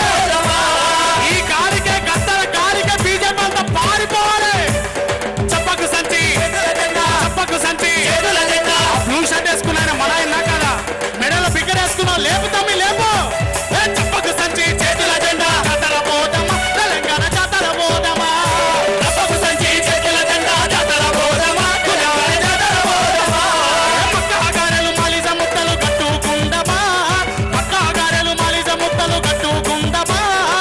ఈ గాలికే గద్దల గాలికే బీజేపీ అంతా పారిపోవాలి చెప్పకు సంచి చెప్పకు సంచి బ్లూ షర్ట్ వేసుకున్నాను మన ఆయన కదా మెడలో బిగ్గర వేసుకున్నావు లేపు తమ్మి లేపు ఏ చెప్పకు సంచి చేతుల జెండా జాతర పోదమా తెలంగాణ జాతర పోదమా చెప్పకు సంచి చేతుల జెండా జాతర పోదమా తెలంగాణ జాతర పోదమా పక్క గారెలు మాలిజ ముద్దలు కట్టుకుందమా పక్క గారెలు మాలిజ ముద్దలు కట్టుకుందమా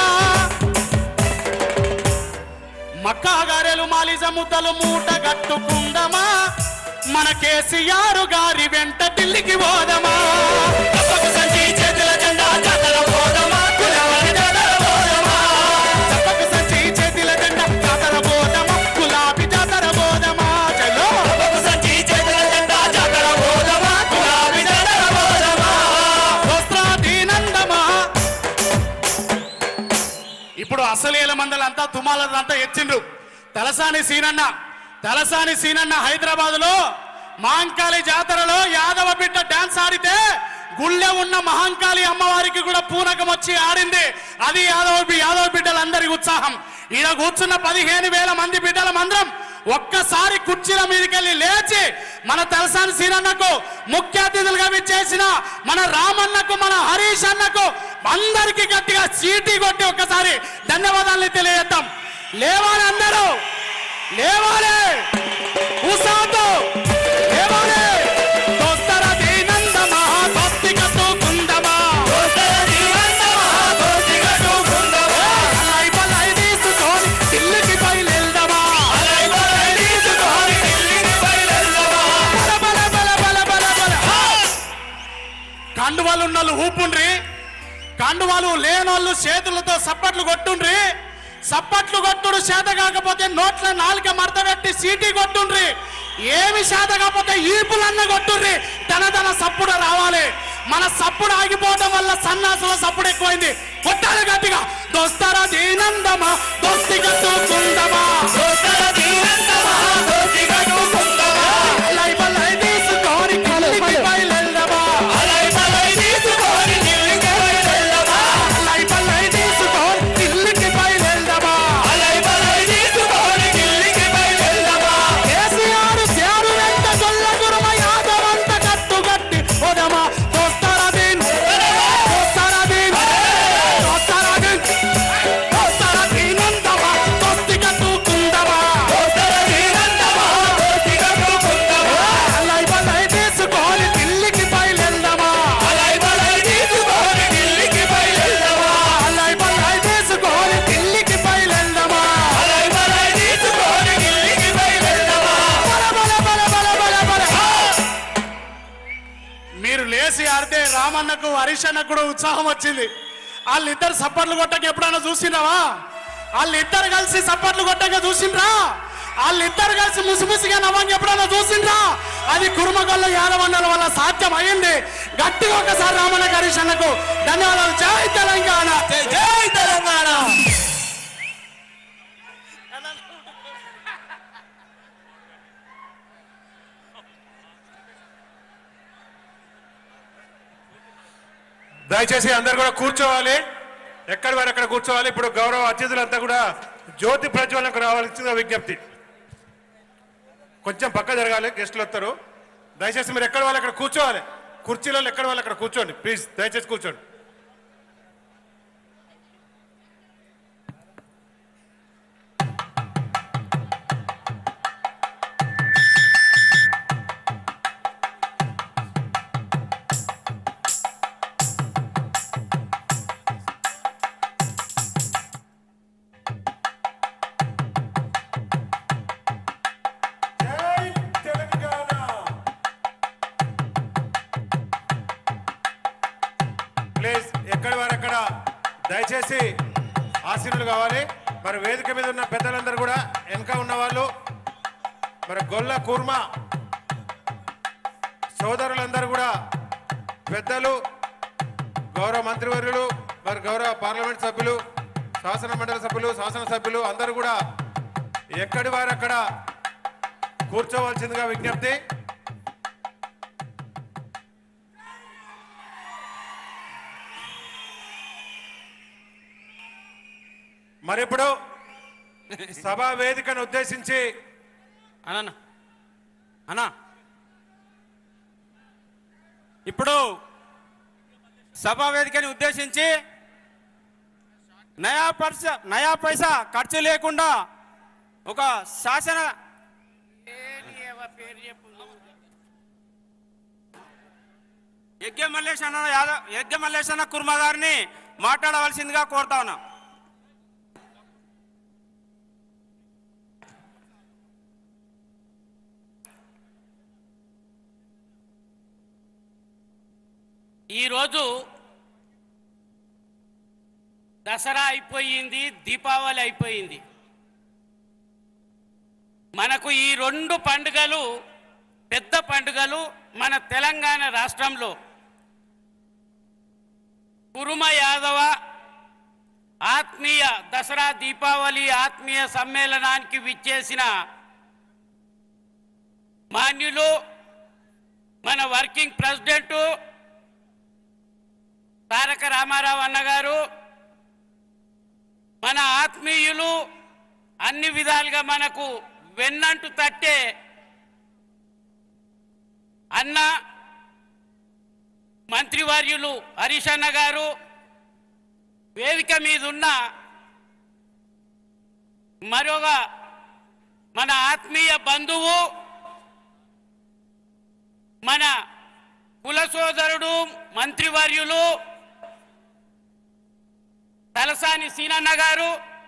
మక్కా గారెలు మాలిజ ముద్దలు మూట కట్టుకుందమా మన కేసీఆర్ గారి వెంట ఢిల్లీకి పోదమా చెప్పకు సంచి చేతుల జెండా జాతర పోదమా కులవారి జాతర పోదమా చెప్పకు సంచి చేతుల జెండా జాతర పోదమా గులాబీ జాతర పోదమా చలో చెప్పకు సంచి చేతుల జెండా జాతర పోదమా గులాబీ జాతర పోదమా వస్త్రాధీనందమా ఇప్పుడు అసలేల మందలంతా తుమాలంతా ఎచ్చిండ్రు తలసాని సీనన్న తలసాని సీనన్న హైదరాబాద్ లో మహంకాళి జాతరలో యాదవ బిడ్డ డాన్స్ ఆడితే గుళ్ళె ఉన్న మహంకాళి అమ్మవారికి కూడా పూనకం వచ్చి ఆడింది అది యాదవ బి- యాదవ బిడ్డలందరి ఉత్సాహం ఈడ కూర్చున్న పదిహేను వేల మంది బిడ్డల మందరం ఒక్కసారి కుర్చీల మీదకెళ్ళి లేచి మన తలసాని సీనన్నకు ముఖ్య అతిథులుగా విచ్చేసిన మన రామన్నకు మన హరీష్ అన్నకు అందరికి గట్టిగా చీటీ కొట్టి ఒక్కసారి ధన్యవాదాలు తెలియజేద్దాం లేవాలి అందరూ లేవాలి ఉసాతో లేవాలి దోస్తర దీనందమా దోస్తి కట్టుకుందమా దోస్తర దీనందమా దోస్తి కట్టుకుందమా అలై బలై తీసుకొని ఢిల్లీకి బయలుదేరదమా అలై బలై తీసుకొని ఢిల్లీకి బయలుదేరదమా బల బల బల బల బల బల కండువాలు ఉన్న వాళ్ళు ఊపుండ్రి కండువాలు లేనోళ్ళు చేతులతో సప్పట్లు కొట్టుండ్రి సప్పట్లు కొట్టుడు చేత కాకపోతే నోట్ల నాలుక మడత పెట్టి సీటీ కొట్టుండ్రి ఏమి చేత కాకపోతే ఈపులన్న కొట్టుండ్రి తన తన సప్పుడు రావాలి మన సప్పుడు ఆగిపోవడం వల్ల సన్నాసుల సప్పుడు ఎక్కువైంది కొట్టాలి గట్టిగా దోస్తారా దీనందమా దోస్తి కట్టుకుందమా దోస్తారా దీనందమా దోస్తి కట్టుకుందమా లై బలై తీసుకొని ఢిల్లీకి బయలుదేరదమా లై బలై తీసుకొని ఢిల్లీకి బయలుదేరదమా లై బలై తీసుకొని ఢిల్లీకి బయలుదేరదమా లై బలై తీసుకొని ఢిల్లీకి బయలుదేరదమా కేసీఆర్ సేరు వెంట గొల్ల గురుమ యాదవంత కట్టుగట్టి పోదమా దోస్తారా దీన్ దోస్తారా దీన్ దోస్తారా దీన్ దోస్తారా దీనందమా దోస్తి కట్టుకుందమా రామన్నకు హరీష్ అన్నకు కూడా ఉత్సాహం వచ్చింది వాళ్ళిద్దరు సప్పట్లు కొట్టక ఎప్పుడైనా చూసినావా వాళ్ళిద్దరు కలిసి సప్పట్లు కొట్టక చూసిండ్రా వాళ్ళిద్దరు కలిసి ముసిముసిగా నవ్వంగా ఎప్పుడైనా చూసిండ్రా అది కురుమగల్ల యాదవన్నల వల్ల సాధ్యం అయింది గట్టిగా ఒకసారి రామన్న హరీష్ అన్నకు ధన్యవాదాలు జై తెలంగాణ జై తెలంగాణ దయచేసి అందరు కూడా కూర్చోవాలి ఎక్కడి వారు అక్కడ కూర్చోవాలి ఇప్పుడు గౌరవ అతిథులంతా కూడా జ్యోతి ప్రజ్వలకు రావాల్సిన విజ్ఞప్తి కొంచెం పక్క జరగాలి గెస్టులు వస్తారు దయచేసి మీరు ఎక్కడ వాళ్ళు అక్కడ కూర్చోవాలి కుర్చీలలో ఎక్కడ వాళ్ళు అక్కడ కూర్చోండి ప్లీజ్ దయచేసి కూర్చోండి జై తెలంగాణ ప్లీజ్ ఎక్కడి వారు అక్కడ దయచేసి ఆశీనులు కావాలి మరి వేదిక మీద ఉన్న పెద్దలందరూ కూడా వెనక ఉన్న వాళ్ళు మరి గొల్ల కూర్మ సోదరులందరూ కూడా పెద్దలు గౌరవ మంత్రివర్యులు మరి గౌరవ పార్లమెంట్ సభ్యులు శాసన మండలి సభ్యులు శాసనసభ్యులు అందరూ కూడా ఎక్కడి వారు అక్కడ కూర్చోవలసిందిగా విజ్ఞప్తి మరి ఇప్పుడు సభా వేదికను ఉద్దేశించి అన్న అన్నా ఇప్పుడు సభా వేదికని ఉద్దేశించి నయా పర్స నయా పైసా ఖర్చు లేకుండా ఒక శాసన యజ్ఞ మల్లేష్ అన్న యాదవ్ యజ్ఞ మల్లేష్ అన్న కుర్మ గారిని మాట్లాడవలసిందిగా కోరుతా ఉన్నా ఈరోజు దసరా అయిపోయింది దీపావళి అయిపోయింది మనకు ఈ రెండు పండుగలు పెద్ద పండుగలు మన తెలంగాణ రాష్ట్రంలో కురుమ యాదవ ఆత్మీయ దసరా దీపావళి ఆత్మీయ సమ్మేళనానికి విచ్చేసిన మాన్యులు మన వర్కింగ్ ప్రెసిడెంటు తారక రామారావు అన్నగారు మన ఆత్మీయులు అన్ని విధాలుగా మనకు వెన్నంటు తట్టే అన్న మంత్రివర్యులు హరీష్ అన్న గారు వేదిక మీద ఉన్న మరొక మన ఆత్మీయ బంధువు మన కుల సోదరుడు మంత్రివర్యులు తలసాని సీనన్న గారు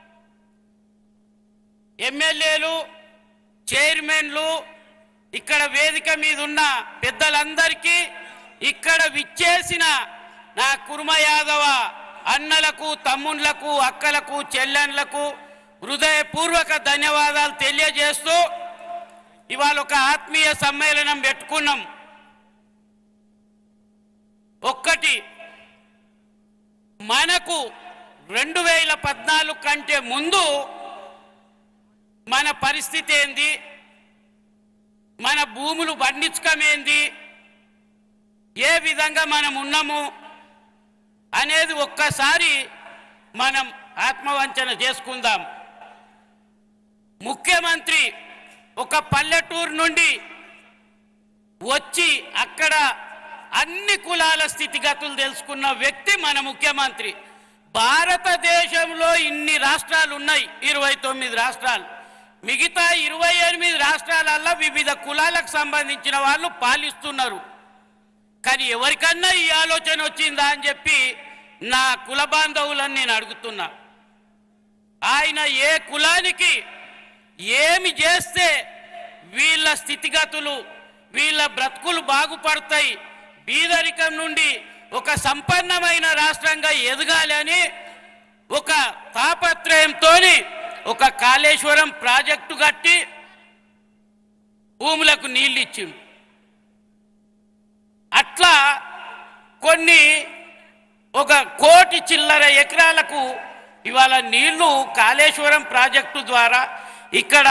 ఎమ్మెల్యేలు చైర్మన్లు ఇక్కడ వేదిక మీద ఉన్న పెద్దలందరికీ ఇక్కడ విచ్చేసిన నా కుర్మ యాదవ అన్నలకు తమ్ముళ్లకు అక్కలకు చెల్లెన్లకు హృదయపూర్వక ధన్యవాదాలు తెలియజేస్తూ ఇవాళ ఒక ఆత్మీయ సమ్మేళనం పెట్టుకున్నాం ఒక్కటి మనకు రెండు వేల పద్నాలుగు కంటే ముందు మన పరిస్థితి ఏంది మన భూములు పండించకమేంది ఏ విధంగా మనం ఉన్నాము అనేది ఒక్కసారి మనం ఆత్మవంచన చేసుకుందాం ముఖ్యమంత్రి ఒక పల్లెటూరు నుండి వచ్చి అక్కడ అన్ని కులాల స్థితిగతులు తెలుసుకున్న వ్యక్తి మన ముఖ్యమంత్రి భారతదేశంలో ఇన్ని రాష్ట్రాలు ఉన్నాయి ఇరవై తొమ్మిది రాష్ట్రాలు మిగతా ఇరవై ఎనిమిది రాష్ట్రాలల్లో వివిధ కులాలకు సంబంధించిన వాళ్ళు పాలిస్తున్నారు కానీ ఎవరికన్నా ఈ ఆలోచన వచ్చిందా అని చెప్పి నా కుల బాంధవులను నేను అడుగుతున్నా ఆయన ఏ కులానికి ఏమి చేస్తే వీళ్ళ స్థితిగతులు వీళ్ళ బ్రతుకులు బాగుపడతాయి బీదరికం నుండి ఒక సంపన్నమైన రాష్ట్రంగా ఎదగాలి అని ఒక తాపత్రయంతో ఒక కాళేశ్వరం ప్రాజెక్టు కట్టి భూములకు నీళ్ళు ఇచ్చిండు అట్లా కొన్ని ఒక కోటి చిల్లర ఎకరాలకు ఇవాళ నీళ్లు కాళేశ్వరం ప్రాజెక్టు ద్వారా ఇక్కడ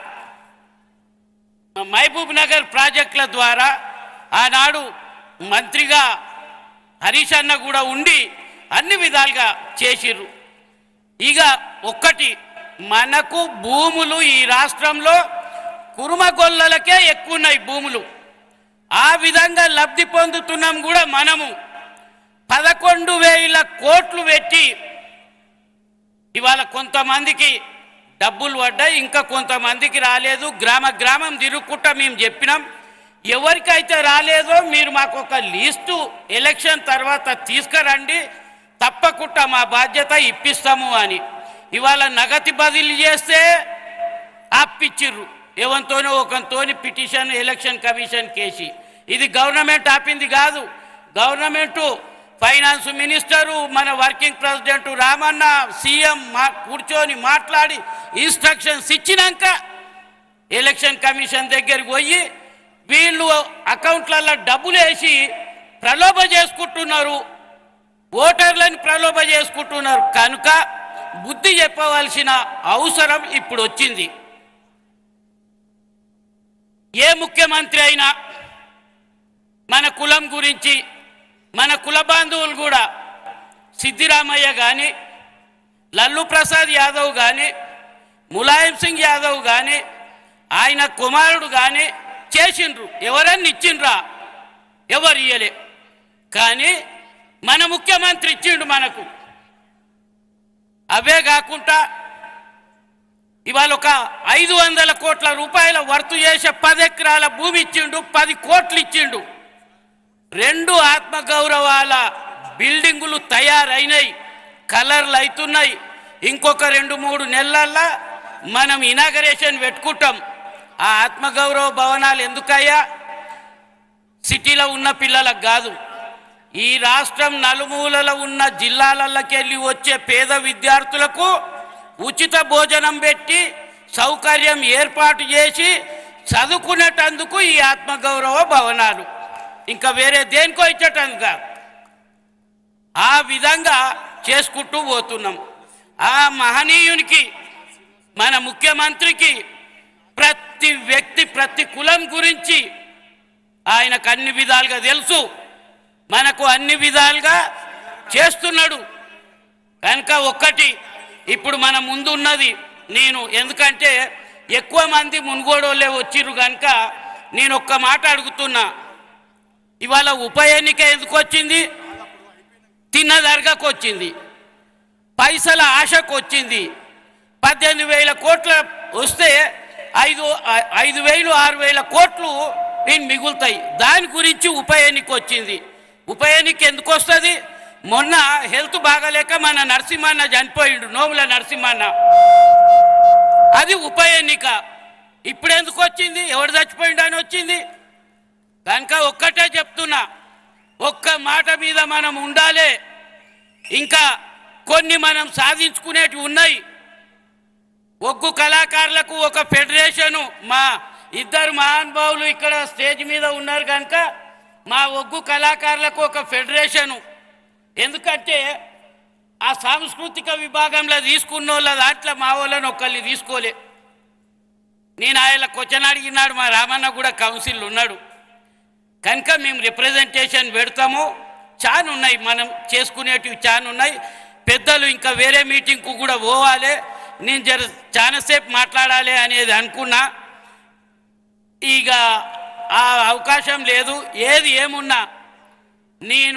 మహబూబ్ నగర్ ప్రాజెక్టుల ద్వారా ఆనాడు మంత్రిగా హరీష్ అన్న కూడా ఉండి అన్ని విధాలుగా చేసిర్రు ఇక ఒక్కటి మనకు భూములు ఈ రాష్ట్రంలో కురుమగొల్లలకే ఎక్కువ ఉన్నాయి భూములు ఆ విధంగా లబ్ధి పొందుతున్నాం కూడా మనము పదకొండు వేల కోట్లు పెట్టి ఇవాళ కొంతమందికి డబ్బులు పడ్డాయి ఇంకా కొంతమందికి రాలేదు గ్రామ గ్రామం తిరుగుకుంటా మేము చెప్పినాం ఎవరికైతే రాలేదో మీరు మాకు ఒక లిస్టు ఎలక్షన్ తర్వాత తీసుకురండి తప్పకుండా మా బాధ్యత ఇప్పిస్తాము అని ఇవాళ నగతి బదిలీ చేస్తే ఆపిచ్చిర్రు ఎవరితోనో ఒకరితోని పిటిషన్ ఎలక్షన్ కమిషన్ కేసి ఇది గవర్నమెంట్ ఆపింది కాదు గవర్నమెంట్ ఫైనాన్స్ మినిస్టరు మన వర్కింగ్ ప్రెసిడెంట్ రామన్న సీఎం మా కూర్చొని మాట్లాడి ఇన్స్ట్రక్షన్స్ ఇచ్చినాక ఎలక్షన్ కమిషన్ దగ్గరికి పోయి వీళ్ళు అకౌంట్లలో డబ్బులు వేసి ప్రలోభ చేసుకుంటున్నారు ఓటర్లను ప్రలోభ చేసుకుంటున్నారు కనుక బుద్ధి చెప్పవలసిన అవసరం ఇప్పుడు వచ్చింది ఏ ముఖ్యమంత్రి అయినా మన కులం గురించి మన కుల బాంధవులు కూడా సిద్ధిరామయ్య కానీ లల్లు ప్రసాద్ యాదవ్ కానీ ములాయం సింగ్ యాదవ్ కానీ ఆయన కుమారుడు కానీ చేసిండ్రు ఎవరన్నా ఇచ్చిండ్రా ఎవరు ఇయ్యలే కానీ మన ముఖ్యమంత్రి ఇచ్చిండు మనకు అవే కాకుండా ఇవాళ ఒక ఐదు వందల కోట్ల రూపాయల వర్తు చేసే పది ఎకరాల భూమి ఇచ్చిండు పది కోట్లు ఇచ్చిండు రెండు ఆత్మగౌరవాల బిల్డింగులు తయారైనాయి కలర్లు అవుతున్నాయి ఇంకొక రెండు మూడు నెలల్లో మనం ఇనాగరేషన్ పెట్టుకుంటాం ఆ ఆత్మగౌరవ భవనాలు ఎందుకయ్యా సిటీలో ఉన్న పిల్లలకు కాదు ఈ రాష్ట్రం నలుమూలలో ఉన్న జిల్లాలకి వెళ్ళి వచ్చే పేద విద్యార్థులకు ఉచిత భోజనం పెట్టి సౌకర్యం ఏర్పాటు చేసి చదువుకునేటందుకు ఈ ఆత్మగౌరవ భవనాలు ఇంకా వేరే దేనికో ఇచ్చేటందుకు కాదు ఆ విధంగా చేసుకుంటూ పోతున్నాం ఆ మహనీయునికి మన ముఖ్యమంత్రికి ప్రతి వ్యక్తి ప్రతి కులం గురించి ఆయనకు అన్ని విధాలుగా తెలుసు మనకు అన్ని విధాలుగా చేస్తున్నాడు కనుక ఒక్కటి ఇప్పుడు మన ముందు ఉన్నది నేను ఎందుకంటే ఎక్కువ మంది మున్గోడోళ్ళే వచ్చిర్రు కనుక నేను ఒక్క మాట అడుగుతున్నా ఇవాళ ఉప ఎన్నిక ఎందుకు వచ్చింది తిన్నదరగకు వచ్చింది పైసల ఆశకు వచ్చింది పద్దెనిమిది వేల కోట్ల వస్తే ఐదు ఐ- ఐదు వేలు ఆరు వేల కోట్లు నేను మిగులుతాయి దాని గురించి ఉప ఎన్నిక వచ్చింది ఉప ఎన్నిక ఎందుకు వస్తుంది మొన్న హెల్త్ బాగాలేక మన నరసింహన్న చనిపోయిండు నోముల నరసింహన్న అది ఉప ఎన్నిక ఇప్పుడు ఎందుకు వచ్చింది ఎవడు చచ్చిపోయిండు అని వచ్చింది కనుక ఒక్కటే చెప్తున్నా ఒక్క మాట మీద మనం ఉండాలి ఇంకా కొన్ని మనం సాధించుకునేటివి ఉన్నాయి ఒగ్గు కళాకారులకు ఒక ఫెడరేషను మా ఇద్దరు మహానుభావులు ఇక్కడ స్టేజ్ మీద ఉన్నారు కనుక మా ఒగ్గు కళాకారులకు ఒక ఫెడరేషను ఎందుకంటే ఆ సాంస్కృతిక విభాగంలో తీసుకున్న వాళ్ళ దాంట్లో మా వాళ్ళని ఒకళ్ళని తీసుకోలే నేను ఆయన క్వశ్చన్ అడిగినాడు మా రామన్న కూడా కౌన్సిల్ ఉన్నాడు కనుక మేము రిప్రజెంటేషన్ పెడతాము చాలా ఉన్నాయి మనం చేసుకునేటివి చాలా ఉన్నాయి పెద్దలు ఇంకా వేరే మీటింగ్కు కూడా పోవాలి నేను జర చాలాసేపు మాట్లాడాలి అనేది అనుకున్నా ఇక ఆ అవకాశం లేదు ఏది ఏమున్నా నేను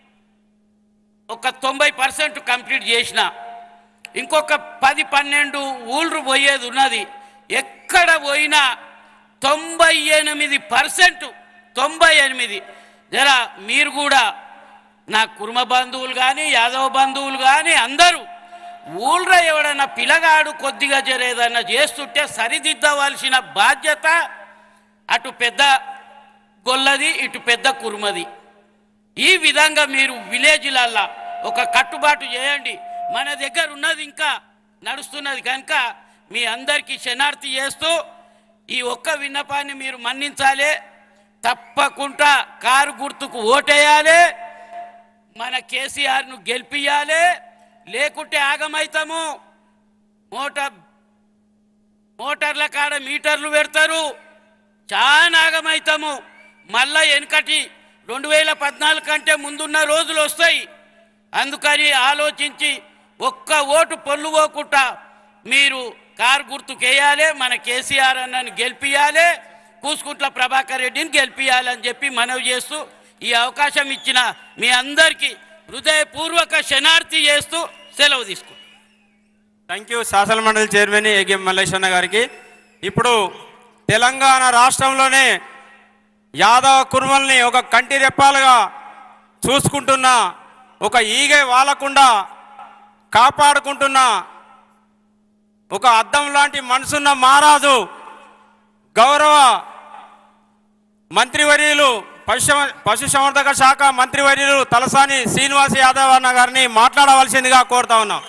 ఒక తొంభై పర్సెంట్ కంప్లీట్ చేసిన ఇంకొక పది పన్నెండు ఊళ్ళు పోయేది ఉన్నది ఎక్కడ పోయినా తొంభై ఎనిమిది పర్సెంట్ తొంభై ఎనిమిది జర మీరు కూడా నా కుర్మ బంధువులు కానీ యాదవ బంధువులు కానీ అందరూ ఊళ్ళో ఎవడన్నా పిల్లగాడు కొద్దిగా జర ఏదన్నా చేస్తుంటే సరిదిద్దవలసిన బాధ్యత అటు పెద్ద గొల్లది ఇటు పెద్ద కుర్మది ఈ విధంగా మీరు విలేజ్లల్లా ఒక కట్టుబాటు చేయండి మన దగ్గర ఉన్నది ఇంకా నడుస్తున్నది కనుక మీ అందరికీ శనార్థి చేస్తూ ఈ ఒక్క విన్నపాన్ని మీరు మన్నించాలి తప్పకుండా కారు గుర్తుకు ఓటేయాలి మన కేసీఆర్ను గెలిపియాలి లేకుంటే ఆగమైతాము మోటార్ మోటార్ల కాడ మీటర్లు పెడతారు చాలా ఆగమైతాము మళ్ళా వెనకటి రెండు వేల పద్నాలుగు కంటే ముందున్న రోజులు వస్తాయి అందుకని ఆలోచించి ఒక్క ఓటు పొల్లుపోకుండా మీరు కారు గుర్తుకేయాలి మన కేసీఆర్ అన్నని గెలిపియాలి కూసుకుంట్ల ప్రభాకర్ రెడ్డిని గెలిపియాలి అని చెప్పి మనవి చేస్తూ ఈ అవకాశం ఇచ్చిన మీ అందరికీ హృదయపూర్వక శనార్థి చేస్తూ సెలవు తీసుకుంటాం థ్యాంక్ యూ శాసన మండలి చైర్మన్ ఏగెం మల్లేశన్న గారికి ఇప్పుడు తెలంగాణ రాష్ట్రంలోనే యాదవ కుర్మల్ని ఒక కంటి రెప్పాలుగా చూసుకుంటున్న ఒక ఈగ వాలకుండా కాపాడుకుంటున్న ఒక అద్దం లాంటి మనసున్న మహారాజు గౌరవ మంత్రివర్యులు పశు పశుసంవర్ధక శాఖ మంత్రివర్యులు తలసాని శ్రీనివాస్ యాదవ్ అన్న గారిని మాట్లాడవలసిందిగా కోరుతా ఉన్నాం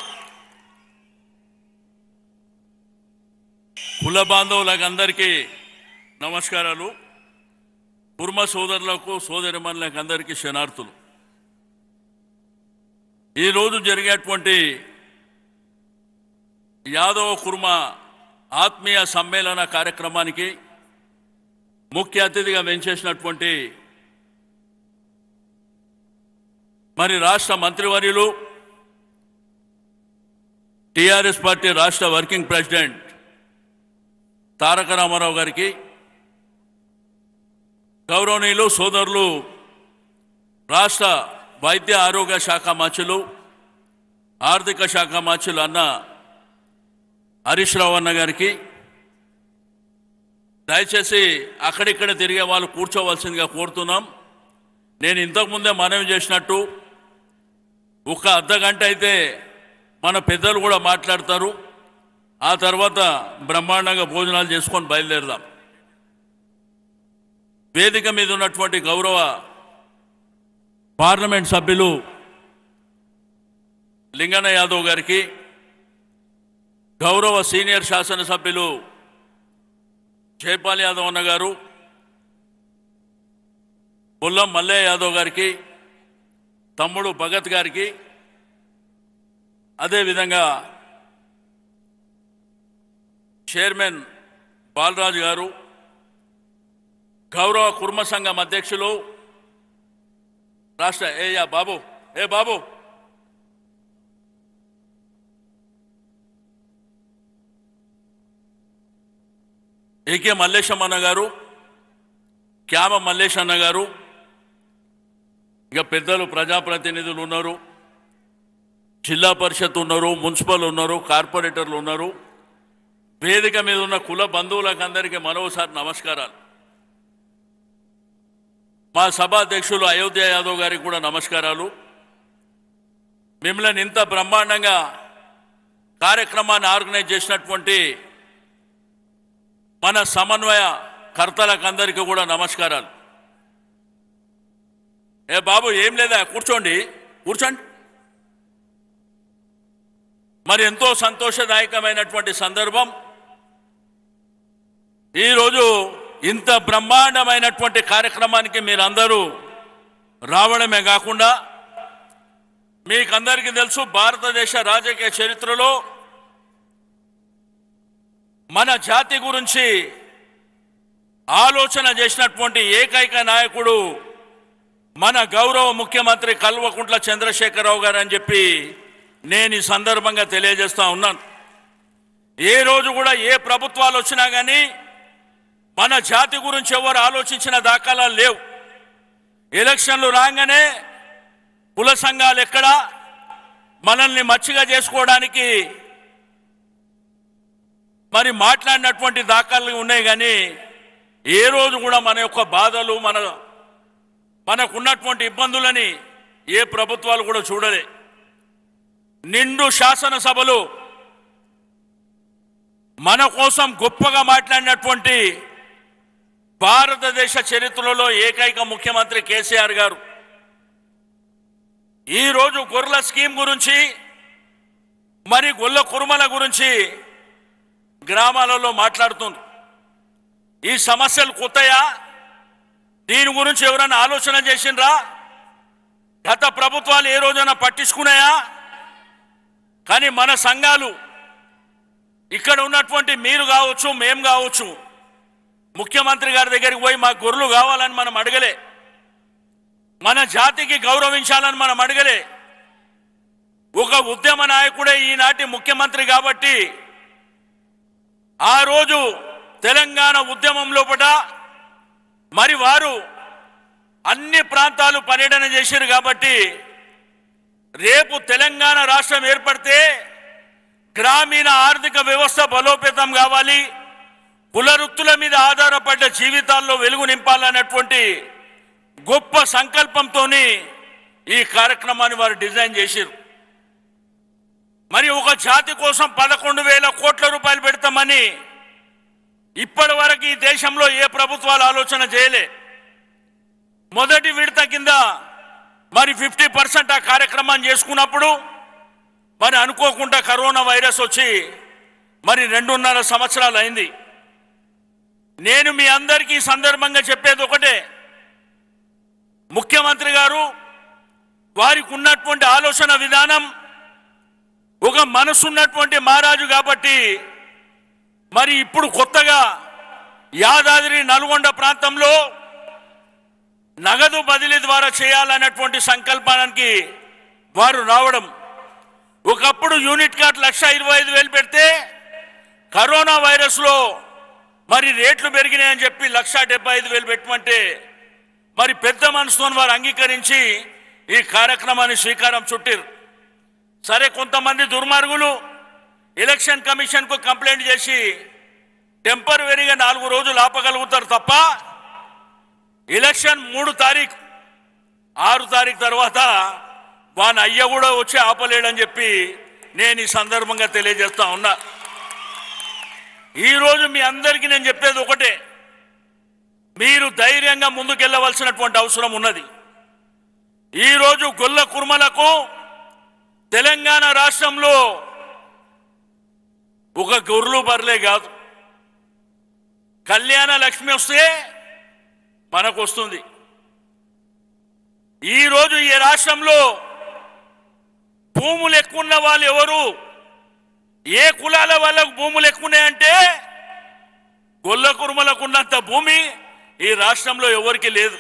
కుల బాంధవులకు అందరికీ నమస్కారాలు కుర్మ సోదరులకు సోదరిమణులకు అందరికీ శనార్థులు ఈరోజు జరిగేటువంటి యాదవ కుర్మ ఆత్మీయ సమ్మేళన కార్యక్రమానికి ముఖ్య అతిథిగా వెంచేసినటువంటి మరి రాష్ట్ర మంత్రివర్యులు టిఆర్ఎస్ పార్టీ రాష్ట్ర వర్కింగ్ ప్రెసిడెంట్ తారక రామారావు గారికి గౌరవనీయులు సోదరులు రాష్ట్ర వైద్య ఆరోగ్య శాఖ మంత్రులు ఆర్థిక శాఖ మంత్రులు అన్న హరీష్ రావు అన్న గారికి దయచేసి అక్కడిక్కడ తిరిగే వాళ్ళు కూర్చోవలసిందిగా కోరుతున్నాం నేను ఇంతకుముందే మనవి చేసినట్టు ఒక అర్ధ గంట అయితే మన పెద్దలు కూడా మాట్లాడతారు ఆ తర్వాత బ్రహ్మాండంగా భోజనాలు చేసుకొని బయలుదేరదాం వేదిక మీద ఉన్నటువంటి గౌరవ పార్లమెంట్ సభ్యులు లింగన్న యాదవ్ గారికి గౌరవ సీనియర్ శాసనసభ్యులు జైపాల్ యాదవ్ అన్న గారు పుల్లం మల్లయ్య యాదవ్ గారికి తమ్ముడు భగత్ గారికి అదేవిధంగా చైర్మన్ బాలరాజు గారు గౌరవ కుర్మ సంఘం అధ్యక్షులు రాష్ట్ర ఏ యా బాబు ఏ బాబు ఏకే మల్లేశం అన్న గారు క్యామ మల్లేష్ అన్న గారు ఇక పెద్దలు ప్రజాప్రతినిధులు ఉన్నారు జిల్లా పరిషత్ ఉన్నారు మున్సిపల్ ఉన్నారు కార్పొరేటర్లు ఉన్నారు వేదిక మీద ఉన్న కుల బంధువులకు అందరికీ మరోసారి నమస్కారాలు మా సభాధ్యక్షులు అయోధ్య యాదవ్ గారికి కూడా నమస్కారాలు మిమ్మల్ని ఇంత బ్రహ్మాండంగా కార్యక్రమాన్ని ఆర్గనైజ్ చేసినటువంటి మన సమన్వయ కర్తలకు అందరికీ కూడా నమస్కారాలు ఏ బాబు ఏం లేదా కూర్చోండి కూర్చోండి మరి ఎంతో సంతోషదాయకమైనటువంటి సందర్భం ఈరోజు ఇంత బ్రహ్మాండమైనటువంటి కార్యక్రమానికి మీరందరూ రావడమే కాకుండా మీకందరికీ తెలుసు భారతదేశ రాజకీయ చరిత్రలో మన జాతి గురించి ఆలోచన చేసినటువంటి ఏకైక నాయకుడు మన గౌరవ ముఖ్యమంత్రి కల్వకుంట్ల చంద్రశేఖరరావు గారు అని చెప్పి నేను ఈ సందర్భంగా తెలియజేస్తా ఉన్నాను ఏ రోజు కూడా ఏ ప్రభుత్వాలు వచ్చినా కానీ మన జాతి గురించి ఎవరు ఆలోచించిన దాఖలాలు లేవు ఎలక్షన్లు రాగానే కుల సంఘాలు ఎక్కడ మనల్ని మచ్చిగా చేసుకోవడానికి మరి మాట్లాడినటువంటి దాఖలు ఉన్నాయి కానీ ఏ రోజు కూడా మన యొక్క బాధలు మన మనకున్నటువంటి ఇబ్బందులని ఏ ప్రభుత్వాలు కూడా చూడలే నిండు శాసనసభలు మన కోసం గొప్పగా మాట్లాడినటువంటి భారతదేశ చరిత్రలో ఏకైక ముఖ్యమంత్రి కేసీఆర్ గారు ఈరోజు గొర్రెల స్కీమ్ గురించి మరి గొల్ల కురుమల గురించి గ్రామాలలో మాట్లాడుతుంది ఈ సమస్యలు కొత్తయా దీని గురించి ఎవరైనా ఆలోచన చేసిండ్రా గత ప్రభుత్వాలు ఏ రోజైనా పట్టించుకున్నాయా కానీ మన సంఘాలు ఇక్కడ ఉన్నటువంటి మీరు కావచ్చు మేం కావచ్చు ముఖ్యమంత్రి గారి దగ్గరికి పోయి మాకు గొర్రెలు కావాలని మనం అడగలే మన జాతికి గౌరవించాలని మనం అడగలే ఒక ఉద్యమ నాయకుడే ఈనాటి ముఖ్యమంత్రి కాబట్టి ఆ రోజు తెలంగాణ ఉద్యమం లోపట మరి వారు అన్ని ప్రాంతాలు పర్యటన చేశారు కాబట్టి రేపు తెలంగాణ రాష్ట్రం ఏర్పడితే గ్రామీణ ఆర్థిక వ్యవస్థ బలోపేతం కావాలి కులవృత్తుల మీద ఆధారపడ్డ జీవితాల్లో వెలుగు నింపాలన్నటువంటి గొప్ప సంకల్పంతో ఈ కార్యక్రమాన్ని వారు డిజైన్ చేశారు మరి ఒక జాతి కోసం పదకొండు వేల కోట్ల రూపాయలు పెడతామని ఇప్పటి వరకు ఈ దేశంలో ఏ ప్రభుత్వాలు ఆలోచన చేయలే మొదటి విడత కింద మరి ఫిఫ్టీ పర్సెంట్ ఆ కార్యక్రమాన్ని చేసుకున్నప్పుడు మరి అనుకోకుండా కరోనా వైరస్ వచ్చి మరి రెండున్నర సంవత్సరాలు అయింది నేను మీ అందరికీ ఈ సందర్భంగా చెప్పేది ఒకటే ముఖ్యమంత్రి గారు వారికి ఉన్నటువంటి ఆలోచన విధానం ఒక మనసున్నటువంటి మహారాజు కాబట్టి మరి ఇప్పుడు కొత్తగా యాదాద్రి నల్గొండ ప్రాంతంలో నగదు బదిలీ ద్వారా చేయాలన్నటువంటి సంకల్పానికి వారు రావడం ఒకప్పుడు యూనిట్ కార్డ్ లక్ష ఇరవై ఐదు వేలు పెడితే కరోనా వైరస్లో మరి రేట్లు పెరిగినాయని చెప్పి లక్ష డెబ్బై ఐదు వేలు పెట్టమంటే మరి పెద్ద మనసుతో వారు అంగీకరించి ఈ కార్యక్రమాన్ని శ్రీకారం చుట్టారు సరే కొంతమంది దుర్మార్గులు ఎలక్షన్ కమిషన్కు కంప్లైంట్ చేసి టెంపరవరీగా నాలుగు రోజులు ఆపగలుగుతారు తప్ప ఎలక్షన్ మూడు తారీఖు ఆరు తారీఖు తర్వాత వాని అయ్య కూడా వచ్చి ఆపలేడని చెప్పి నేను ఈ సందర్భంగా తెలియజేస్తా ఉన్నా ఈరోజు మీ అందరికీ నేను చెప్పేది ఒకటే మీరు ధైర్యంగా ముందుకెళ్ళవలసినటువంటి అవసరం ఉన్నది ఈరోజు గొల్ల కుర్మలకు తెలంగాణ రాష్ట్రంలో ఒక గొర్రెలు బర్లే కాదు కళ్యాణ లక్ష్మి వస్తే మనకు వస్తుంది ఈరోజు ఈ రాష్ట్రంలో భూములు ఎక్కువ ఉన్న వాళ్ళు ఎవరు ఏ కులాల వాళ్ళకు భూములు ఎక్కువ ఉన్నాయంటే గొల్ల కురుమలకు ఉన్నంత భూమి ఈ రాష్ట్రంలో ఎవరికి లేదు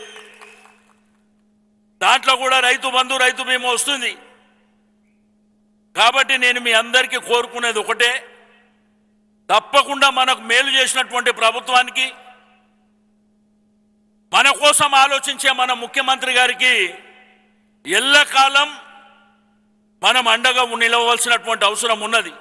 దాంట్లో కూడా రైతు బంధు రైతు బీమా వస్తుంది కాబట్టి నేను మీ అందరికీ కోరుకునేది ఒకటే తప్పకుండా మనకు మేలు చేసినటువంటి ప్రభుత్వానికి మన కోసం ఆలోచించే మన ముఖ్యమంత్రి గారికి ఎల్లకాలం మనం అండగా నిలవలసినటువంటి అవసరం ఉన్నది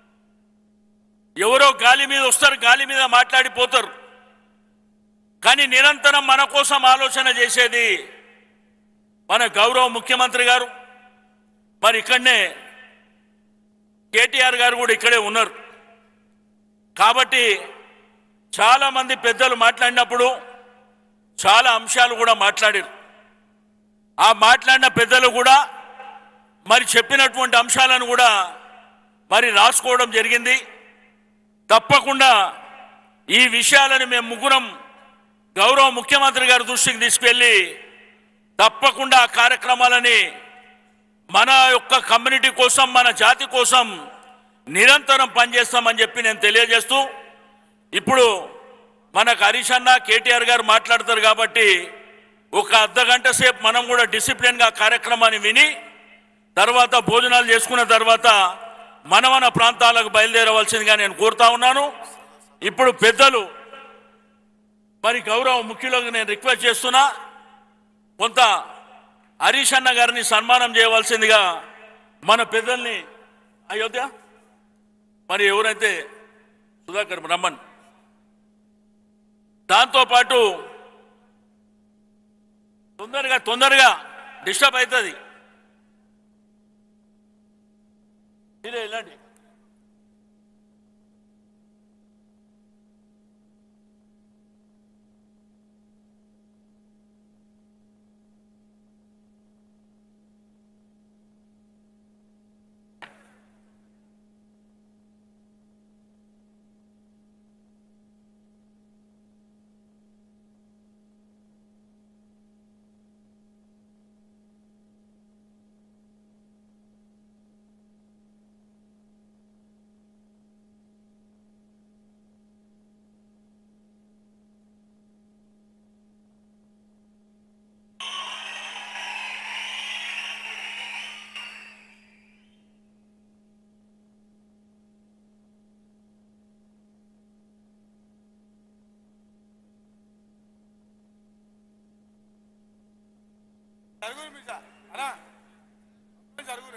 ఎవరో గాలి మీద వస్తారు గాలి మీద మాట్లాడిపోతారు కానీ నిరంతరం మన కోసం ఆలోచన చేసేది మన గౌరవ ముఖ్యమంత్రి గారు మరి ఇక్కడనే కేటీఆర్ గారు కూడా ఇక్కడే ఉన్నారు కాబట్టి చాలా మంది పెద్దలు మాట్లాడినప్పుడు చాలా అంశాలు కూడా మాట్లాడారు ఆ మాట్లాడిన పెద్దలు కూడా మరి చెప్పినటువంటి అంశాలను కూడా మరి రాసుకోవడం జరిగింది తప్పకుండా ఈ విషయాలను మేము ముగ్గురం గౌరవ ముఖ్యమంత్రి గారి దృష్టికి తీసుకెళ్ళి తప్పకుండా ఆ కార్యక్రమాలని మన యొక్క కమ్యూనిటీ కోసం మన జాతి కోసం నిరంతరం పనిచేస్తామని చెప్పి నేను తెలియజేస్తూ ఇప్పుడు మనకు హరీష్ అన్న కేటీఆర్ గారు మాట్లాడతారు కాబట్టి ఒక అర్ధ గంట సేపు మనం కూడా డిసిప్లిన్గా కార్యక్రమాన్ని విని తర్వాత భోజనాలు చేసుకున్న తర్వాత మన మన ప్రాంతాలకు బయలుదేరవలసిందిగా నేను కోరుతా ఉన్నాను ఇప్పుడు పెద్దలు మరి గౌరవ ముఖ్యులకు నేను రిక్వెస్ట్ చేస్తున్నా కొంత హరీష్ అన్న గారిని సన్మానం చేయవలసిందిగా మన పెద్దల్ని అయోధ్య మరి ఎవరైతే సుధాకర్ రమ్మన్ దాంతోపాటు తొందరగా తొందరగా డిస్టర్బ్ అవుతుంది మీరే వెళ్ళండి జరుగురు మీ జా- అన్నా జరుగురే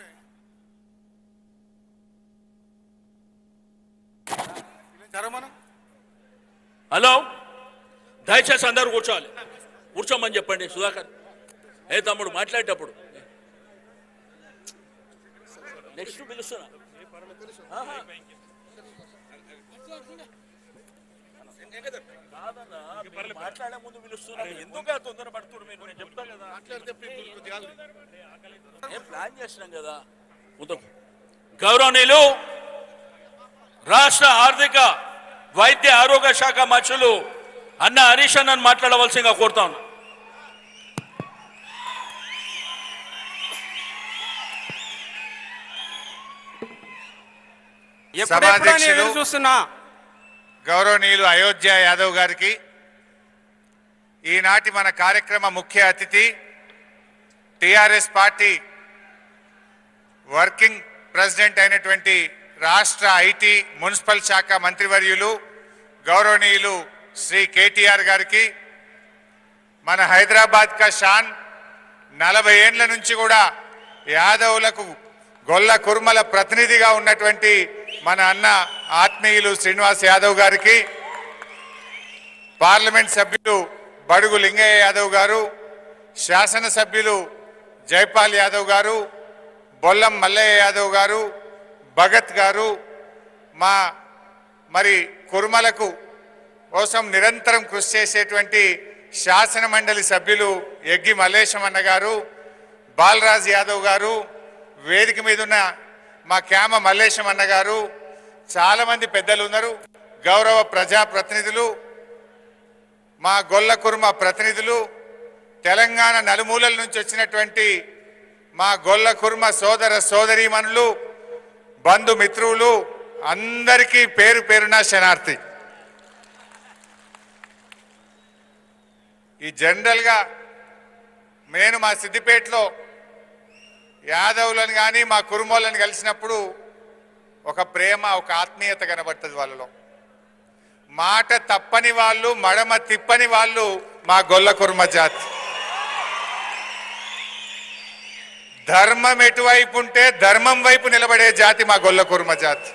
ఇలా జరగమను హలో దయచేసి అందరూ కూర్చోవాలి కూర్చోమని చెప్పండి సుధాకర్ ఏ తమ్ముడు మాట్లాడేటప్పుడు నెక్స్ట్ పిలుస్తున్నా ఆహా. కాదన్నా, మీరు మాట్లాడే ముందు పిలుస్తున్నారు ఎందుకు ఆ తొందర పడుతున్నారు మీరు నేను చెప్తా కదా ఏం ప్లాన్ చేసినాం కదా ఉత్తమ్. గౌరవనీయులు రాష్ట్ర ఆర్థిక వైద్య ఆరోగ్య శాఖ మంత్రులు అన్న హరీష్ అన్నను మాట్లాడవలసిందిగా కోరుతాను ఎప్పుడెప్పుడని సభాధ్యక్షులు. ఎదురు చూస్తున్నా గౌరవనీయులు అయోధ్య యాదవ్ గారికి ఈనాటి మన కార్యక్రమ ముఖ్య అతిథి టిఆర్ఎస్ పార్టీ వర్కింగ్ ప్రెసిడెంట్ అయినటువంటి రాష్ట్ర ఐటీ మున్సిపల్ శాఖ మంత్రివర్యులు గౌరవనీయులు శ్రీ కేటీఆర్ గారికి మన హైదరాబాద్ కా షాన్ నలభై ఏండ్ల నుంచి కూడా యాదవులకు గొల్ల కుర్మల ప్రతినిధిగా ఉన్నటువంటి మన అన్న ఆత్మీయులు శ్రీనివాస్ యాదవ్ గారికి పార్లమెంట్ సభ్యులు బడుగు లింగయ్య యాదవ్ గారు శాసనసభ్యులు జైపాల్ యాదవ్ గారు బొల్లం మల్లయ్య యాదవ్ గారు భగత్ గారు మా మరి కుర్మలకు కోసం నిరంతరం కృషి చేసేటువంటి శాసన మండలి సభ్యులు ఎగ్గి మల్లేశం అన్న గారు బాలరాజ్ యాదవ్ గారు వేదిక మీద ఉన్న మా క్యామ మల్లేశం అన్న గారు చాలా మంది పెద్దలు ఉన్నారు గౌరవ ప్రజా ప్రతినిధులు మా గొల్ల కుర్మ ప్రతినిధులు తెలంగాణ నలుమూలల నుంచి వచ్చినటువంటి మా గొల్ల కుర్మ సోదర సోదరీమణులు బంధుమిత్రులు అందరికీ పేరు పేరున శనార్థి ఈ జనరల్గా నేను మా సిద్దిపేటలో యాదవులను కానీ మా కురుమోళ్ళని కలిసినప్పుడు ఒక ప్రేమ ఒక ఆత్మీయత కనబడుతుంది వాళ్ళలో మాట తప్పని వాళ్ళు మడమ తిప్పని వాళ్ళు మా గొల్ల కుర్మ జాతి ధర్మం ఎటువైపు ఉంటే ధర్మం వైపు నిలబడే జాతి మా గొల్ల కుర్మ జాతి